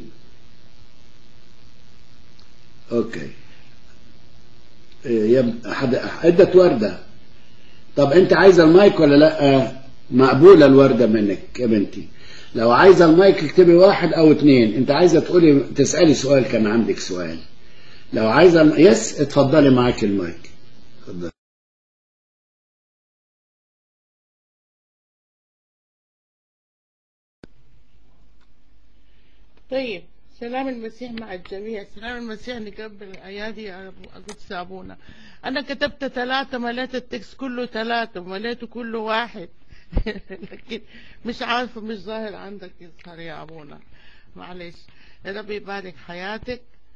اوكي إيه يا ب- حد ادت وردة طب انت عايزة المايك ولا لا مقبولة الوردة منك يا بنتي لو عايزة المايك اكتبي واحد او اتنين انت عايزة تقولي تسألي سؤال كان عندك سؤال لو عايزة الم- يس اتفضلي معاك المايك اتفضلي طيب سلام المسيح مع الجميع سلام المسيح نقبل ايادي يا أبو- قدس ابونا انا كتبت ثلاثة مليت التكست كله ثلاثة ومليته كله واحد لكن مش عارفة مش ظاهر عندك يظهر يا ابونا معلش يا رب يبارك حياتك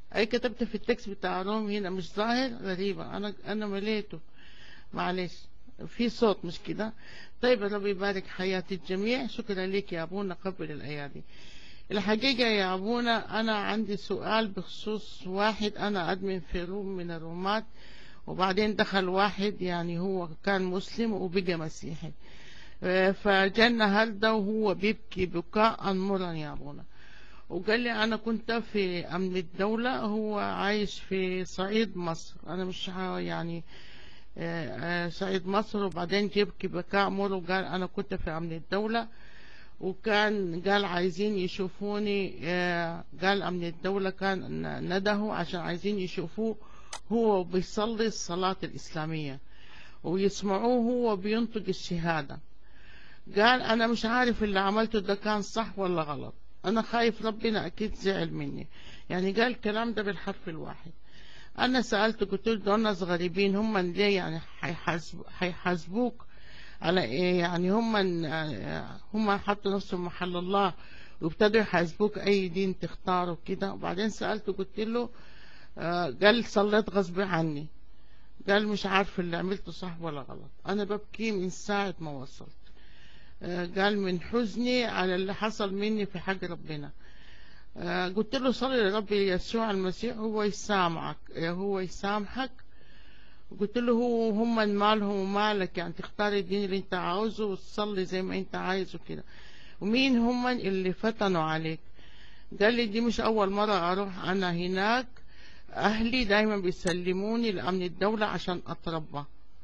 أي كتبت في التكست بتاع روم هنا مش ظاهر غريبة أنا أنا مليته معلش في صوت مش كده طيب ربي يبارك حياة الجميع شكرا لك يا أبونا قبل الأيادي الحقيقة يا أبونا أنا عندي سؤال بخصوص واحد أنا أدمن في روم من الرومات وبعدين دخل واحد يعني هو كان مسلم وبقى مسيحي آه، فجانا هلدا وهو بيبكي بكاء مرا يا أبونا وقال لي أنا كنت في أمن الدولة هو عايش في صعيد مصر أنا مش ع- يعني آه، آه، صعيد مصر وبعدين جيبكي بكاء مر وقال أنا كنت في أمن الدولة وكان قال عايزين يشوفوني آه، قال أمن الدولة كان ندهوا عشان عايزين يشوفوه هو بيصلي الصلاة الإسلامية ويسمعوه هو بينطق الشهادة قال أنا مش عارف اللي عملته ده كان صح ولا غلط أنا خايف ربنا أكيد زعل مني يعني قال الكلام ده بالحرف الواحد أنا سألته قلت له دول ناس غريبين هم ليه يعني هيحاسب- هيحاسبوك على إيه يعني هم هم حطوا نفسهم محل الله وابتدوا يحاسبوك أي دين تختاره كده وبعدين سألته قلت له آه، قال صليت غصب عني قال مش عارف اللي عملته صح ولا غلط أنا ببكي من ساعة ما وصلت آه، قال من حزني على اللي حصل مني في حق ربنا آه، قلت له صلي لربي يسوع المسيح هو يسامحك آه، هو يسامحك قلت له هو هم مالهم ومالك يعني تختار الدين اللي انت عاوزه وتصلي زي ما انت عايز وكده ومين هم اللي فتنوا عليك قال لي دي مش اول مرة اروح انا هناك اهلي دايما بيسلموني لامن الدولة عشان اتربى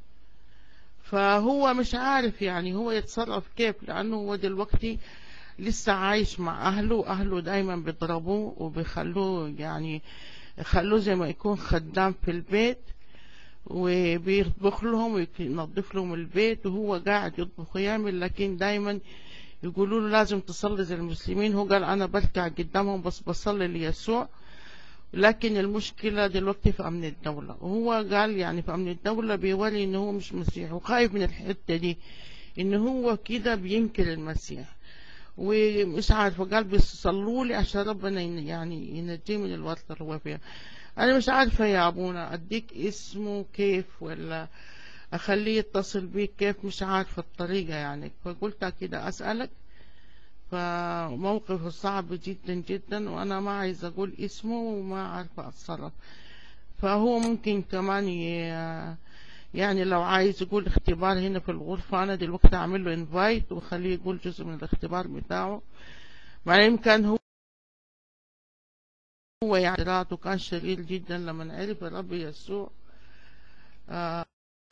فهو مش عارف يعني هو يتصرف كيف لانه هو دلوقتي لسه عايش مع اهله واهله دايما بيضربوه وبيخلوه يعني خلوه زي ما يكون خدام في البيت وبيطبخ لهم وينظف لهم البيت وهو قاعد يطبخ ويعمل لكن دايما يقولوا له لازم تصلي زي المسلمين هو قال انا بركع قدامهم بس بصلي ليسوع لكن المشكلة دلوقتي في أمن الدولة وهو قال يعني في أمن الدولة بيوري إن هو مش مسيح وخايف من الحتة دي إن هو كده بينكر المسيح ومش عارفة قال بيصلوا لي عشان ربنا ين- يعني ينجيه من الورطة اللي هو فيها أنا مش عارفة يا أبونا أديك اسمه كيف ولا أخليه يتصل بيك كيف مش عارفة الطريقة يعني فقلت كده أسألك فموقفه صعب جدا جدا وأنا ما عايزة أقول اسمه وما عارفة أتصرف فهو ممكن كمان ي... يعني لو عايز يقول اختبار هنا في الغرفة أنا دلوقتي أعمل له انفايت وخليه يقول جزء من الاختبار بتاعه مع يمكن هو هو يعني راته كان شرير جدا لما عرف الرب يسوع آه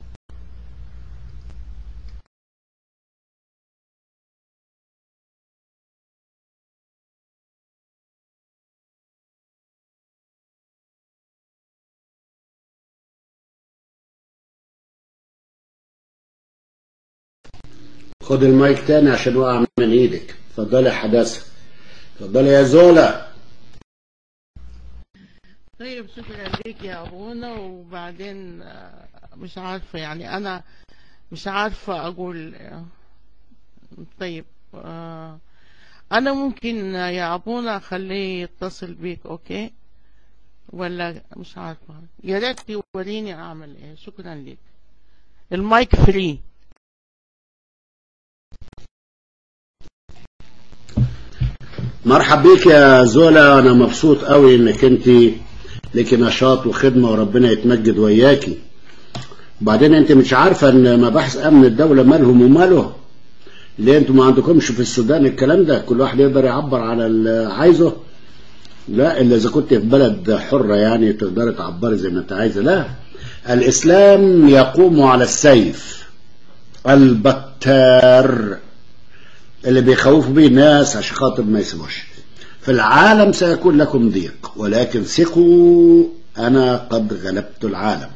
خد المايك تاني عشان وقع من ايدك اتفضلي يا حداثة اتفضلي يا زولا طيب شكرا ليك يا أبونا وبعدين آه، مش عارفة يعني أنا مش عارفة أقول آه، طيب آه، أنا ممكن يا أبونا أخليه يتصل بيك أوكي ولا مش عارفة يا ريت توريني أعمل إيه شكرا ليك المايك فري مرحب بيك يا زولا انا مبسوط قوي انك انت لك نشاط وخدمة وربنا يتمجد وياكي وبعدين انت مش عارفة ان مباحث امن الدولة مالهم وماله ليه انتوا ما عندكمش في السودان الكلام ده كل واحد يقدر يعبر على اللي عايزه لا الا اذا كنت في بلد حرة يعني تقدري تعبري زي ما انت عايزة لا الاسلام يقوم على السيف البتار اللي بيخوفوا بيه الناس عشان خاطر ما يسيبوش في العالم سيكون لكم ضيق ولكن ثقوا أنا قد غلبت العالم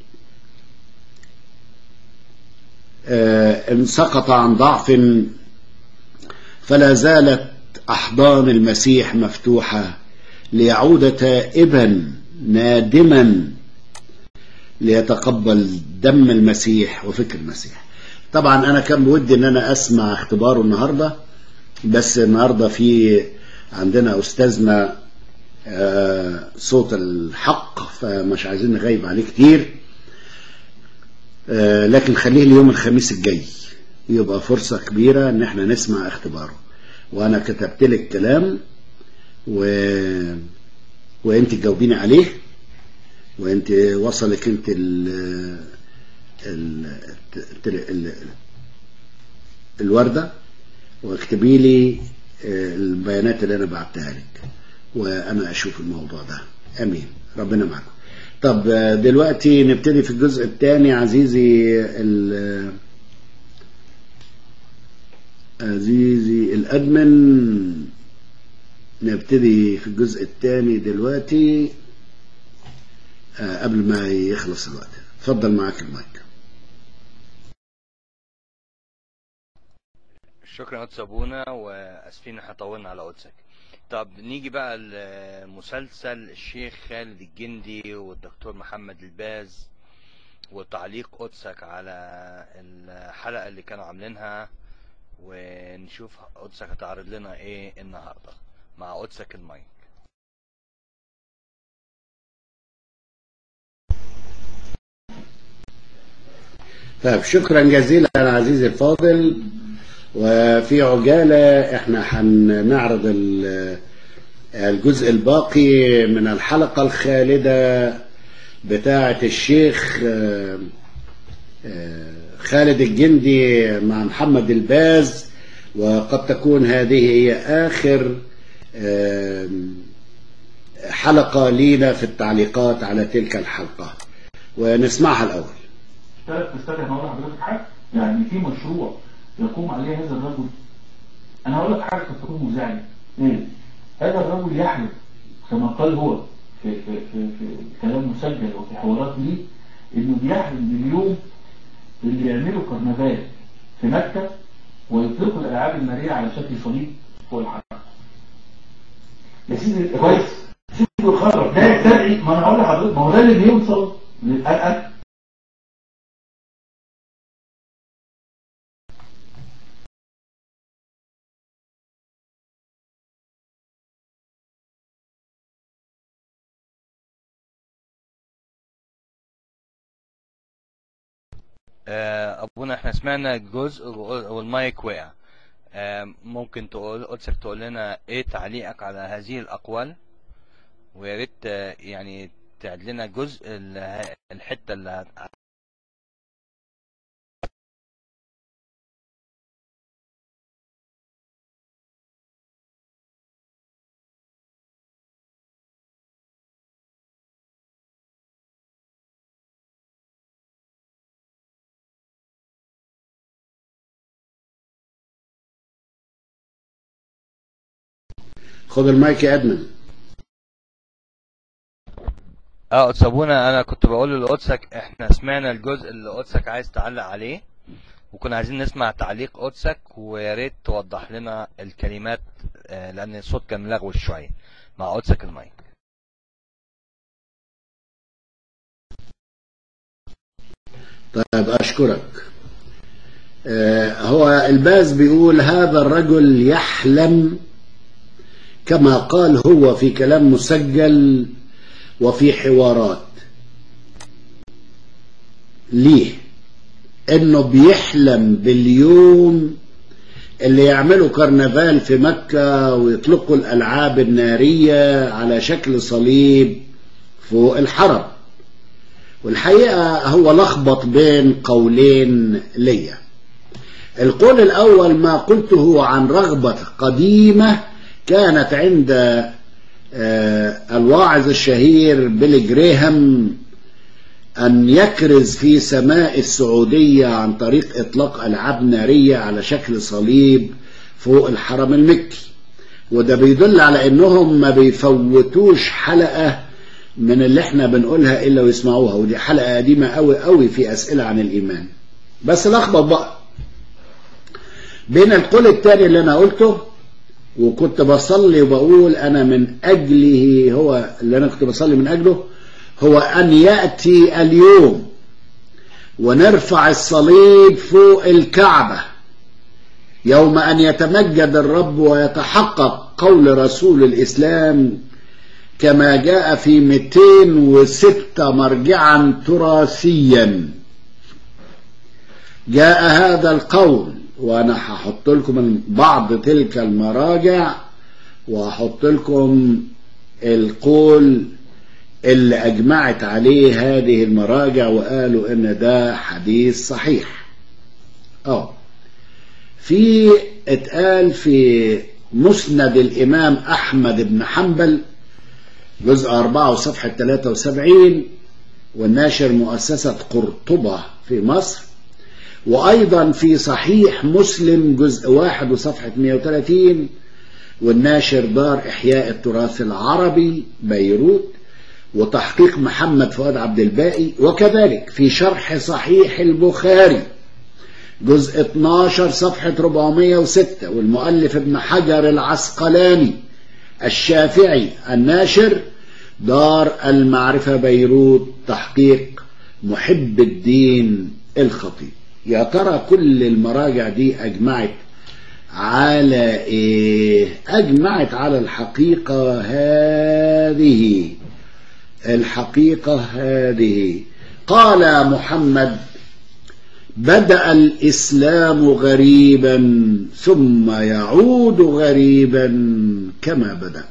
آه، إن سقط عن ضعف فلا زالت أحضان المسيح مفتوحة ليعود تائبا نادما ليتقبل دم المسيح وفكر المسيح طبعا انا كان بودي ان انا اسمع اختباره النهارده بس النهارده في عندنا استاذنا آه، صوت الحق فمش عايزين نغيب عليه كتير آه، لكن خليه اليوم الخميس الجاي يبقى فرصة كبيرة ان احنا نسمع اختباره وانا كتبت لك كلام و... وانت تجاوبيني عليه وانت وصلك انت ال... ال... ال... ال... الوردة واكتبي لي آه، البيانات اللي انا بعتها لك وانا اشوف الموضوع ده امين ربنا معكم طب آه، دلوقتي نبتدي في الجزء الثاني عزيزي ال... عزيزي الادمن نبتدي في الجزء الثاني دلوقتي آه، قبل ما يخلص الوقت اتفضل معاك المايك شكرا يا قدس ابونا واسفين احنا طولنا على قدسك طب نيجي بقى لمسلسل الشيخ خالد الجندي والدكتور محمد الباز وتعليق قدسك على الحلقة اللي كانوا عاملينها ونشوف قدسك هتعرض لنا ايه النهاردة مع قدسك المايك طيب شكرا جزيلا عزيزي الفاضل وفي عجالة احنا هنعرض ال- الجزء الباقي من الحلقة الخالدة بتاعة الشيخ آه، آه، خالد الجندي مع محمد الباز وقد تكون هذه هي آخر آه، حلقة لينا في التعليقات على تلك الحلقة ونسمعها الأول ثلاث تستطيع ان اقول لحضرتك حاجه يعني في مشروع يقوم عليه هذا الرجل انا هقول لك حاجه قد تكون مزعجه ايه هذا الرجل يحلف كما قال هو في في في, في كلام مسجل وفي حوارات ليه انه بيحلف باليوم اللي يعملوا كرنفال في مكه ويطلقوا الالعاب الناريه على شكل صليب فوق الحرم يا سيدي كويس سيدي يخرج ده يستدعي ما انا اقول لحضرتك ما هو ده اللي بيوصل للألأ آه، ابونا احنا سمعنا جزء والمايك وقع آه، ممكن تقول قدسك تقول لنا ايه تعليقك على هذه الاقوال ويا ريت آه، يعني تعد لنا جزء ال- الحته اللي هت- خد المايك يا أدمن اه قدس ابونا انا كنت بقول لقدسك احنا سمعنا الجزء اللي قدسك عايز تعلق عليه وكنا عايزين نسمع تعليق قدسك ويا ريت توضح لنا الكلمات آه، لان الصوت كان ملغوش شويه مع قدسك المايك طيب أشكرك آه، هو الباز بيقول هذا الرجل يحلم كما قال هو في كلام مسجل وفي حوارات ليه انه بيحلم باليوم اللي يعملوا كرنفال في مكة ويطلقوا الألعاب النارية على شكل صليب فوق الحرم والحقيقة هو لخبط بين قولين ليا القول الأول ما قلته عن رغبة قديمة كانت عند آه، الواعظ الشهير بيلي جريهام أن يكرز في سماء السعودية عن طريق إطلاق ألعاب نارية على شكل صليب فوق الحرم المكي وده بيدل على أنهم ما بيفوتوش حلقة من اللي احنا بنقولها إلا ويسمعوها ودي حلقة قديمة قوي قوي في أسئلة عن الإيمان بس لخبط بقى بين القول التاني اللي أنا قلته وكنت بصلي وبقول أنا من أجله هو اللي أنا كنت بصلي من أجله هو أن يأتي اليوم ونرفع الصليب فوق الكعبة يوم أن يتمجد الرب ويتحقق قول رسول الإسلام كما جاء في 206 مرجعا تراثيا جاء هذا القول وانا هحط لكم بعض تلك المراجع وهحط لكم القول اللي اجمعت عليه هذه المراجع وقالوا ان ده حديث صحيح اه في اتقال في مسند الامام احمد بن حنبل جزء 4 وصفحة 73 والناشر مؤسسة قرطبة في مصر وأيضا في صحيح مسلم جزء 1 وصفحة 130 والناشر دار إحياء التراث العربي بيروت وتحقيق محمد فؤاد عبد الباقي وكذلك في شرح صحيح البخاري جزء 12 صفحة 406 والمؤلف ابن حجر العسقلاني الشافعي الناشر دار المعرفة بيروت تحقيق محب الدين الخطيب يا ترى كل المراجع دي أجمعت على إيه أجمعت على الحقيقة هذه الحقيقة هذه قال محمد بدأ الإسلام غريبا ثم يعود غريبا كما بدأ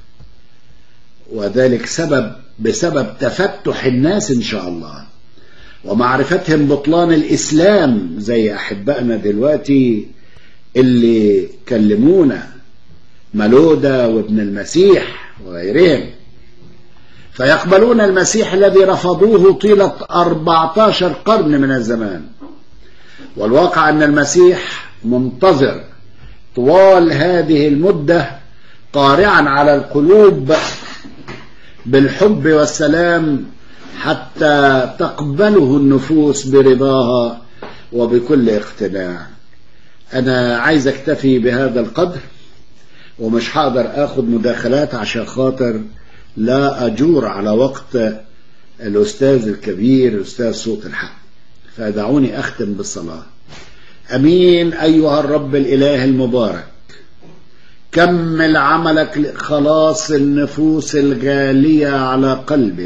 وذلك سبب بسبب تفتح الناس إن شاء الله ومعرفتهم بطلان الإسلام زي أحبائنا دلوقتي اللي كلمونا ملودة وابن المسيح وغيرهم فيقبلون المسيح الذي رفضوه طيلة 14 قرن من الزمان والواقع أن المسيح منتظر طوال هذه المدة قارعا على القلوب بالحب والسلام حتى تقبله النفوس برضاها وبكل اقتناع أنا عايز أكتفي بهذا القدر ومش هقدر أخذ مداخلات عشان خاطر لا أجور على وقت الأستاذ الكبير الأستاذ صوت الحق فدعوني أختم بالصلاة أمين أيها الرب الإله المبارك كمل عملك لخلاص النفوس الغالية على قلبك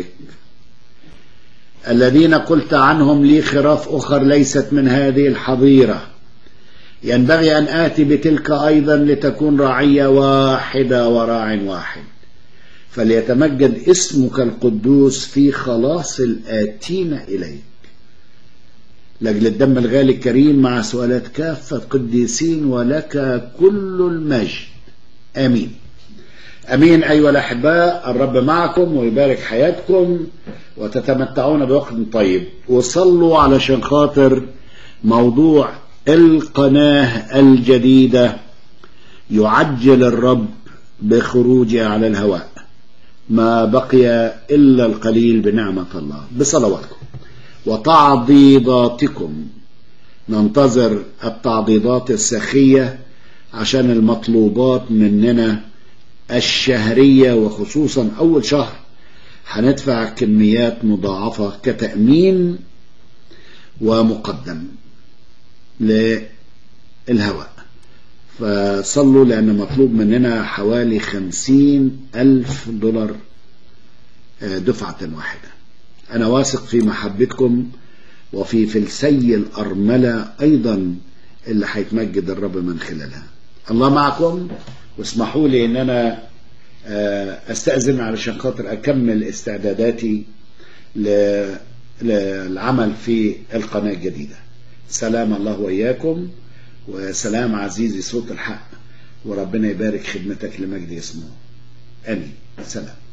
الذين قلت عنهم لي خراف أخر ليست من هذه الحظيرة ينبغي أن آتي بتلك أيضا لتكون رعية واحدة وراع واحد فليتمجد اسمك القدوس في خلاص الآتين إليك لأجل الدم الغالي الكريم مع سؤالات كافة قديسين ولك كل المجد آمين أمين أيها الأحباء الرب معكم ويبارك حياتكم وتتمتعون بوقت طيب وصلوا علشان خاطر موضوع القناة الجديدة يعجل الرب بخروجها على الهواء ما بقي إلا القليل بنعمة الله بصلواتكم وتعضيضاتكم ننتظر التعضيضات السخية عشان المطلوبات مننا الشهرية وخصوصا أول شهر هندفع كميات مضاعفة كتأمين ومقدم للهواء فصلوا لأن مطلوب مننا حوالي خمسين ألف دولار دفعة واحدة أنا واثق في محبتكم وفي فلسي الأرملة أيضا اللي هيتمجد الرب من خلالها الله معكم واسمحوا لي ان انا استأذن علشان خاطر اكمل استعداداتي للعمل في القناة الجديدة سلام الله وإياكم وسلام عزيزي صوت الحق وربنا يبارك خدمتك لمجد اسمه امين سلام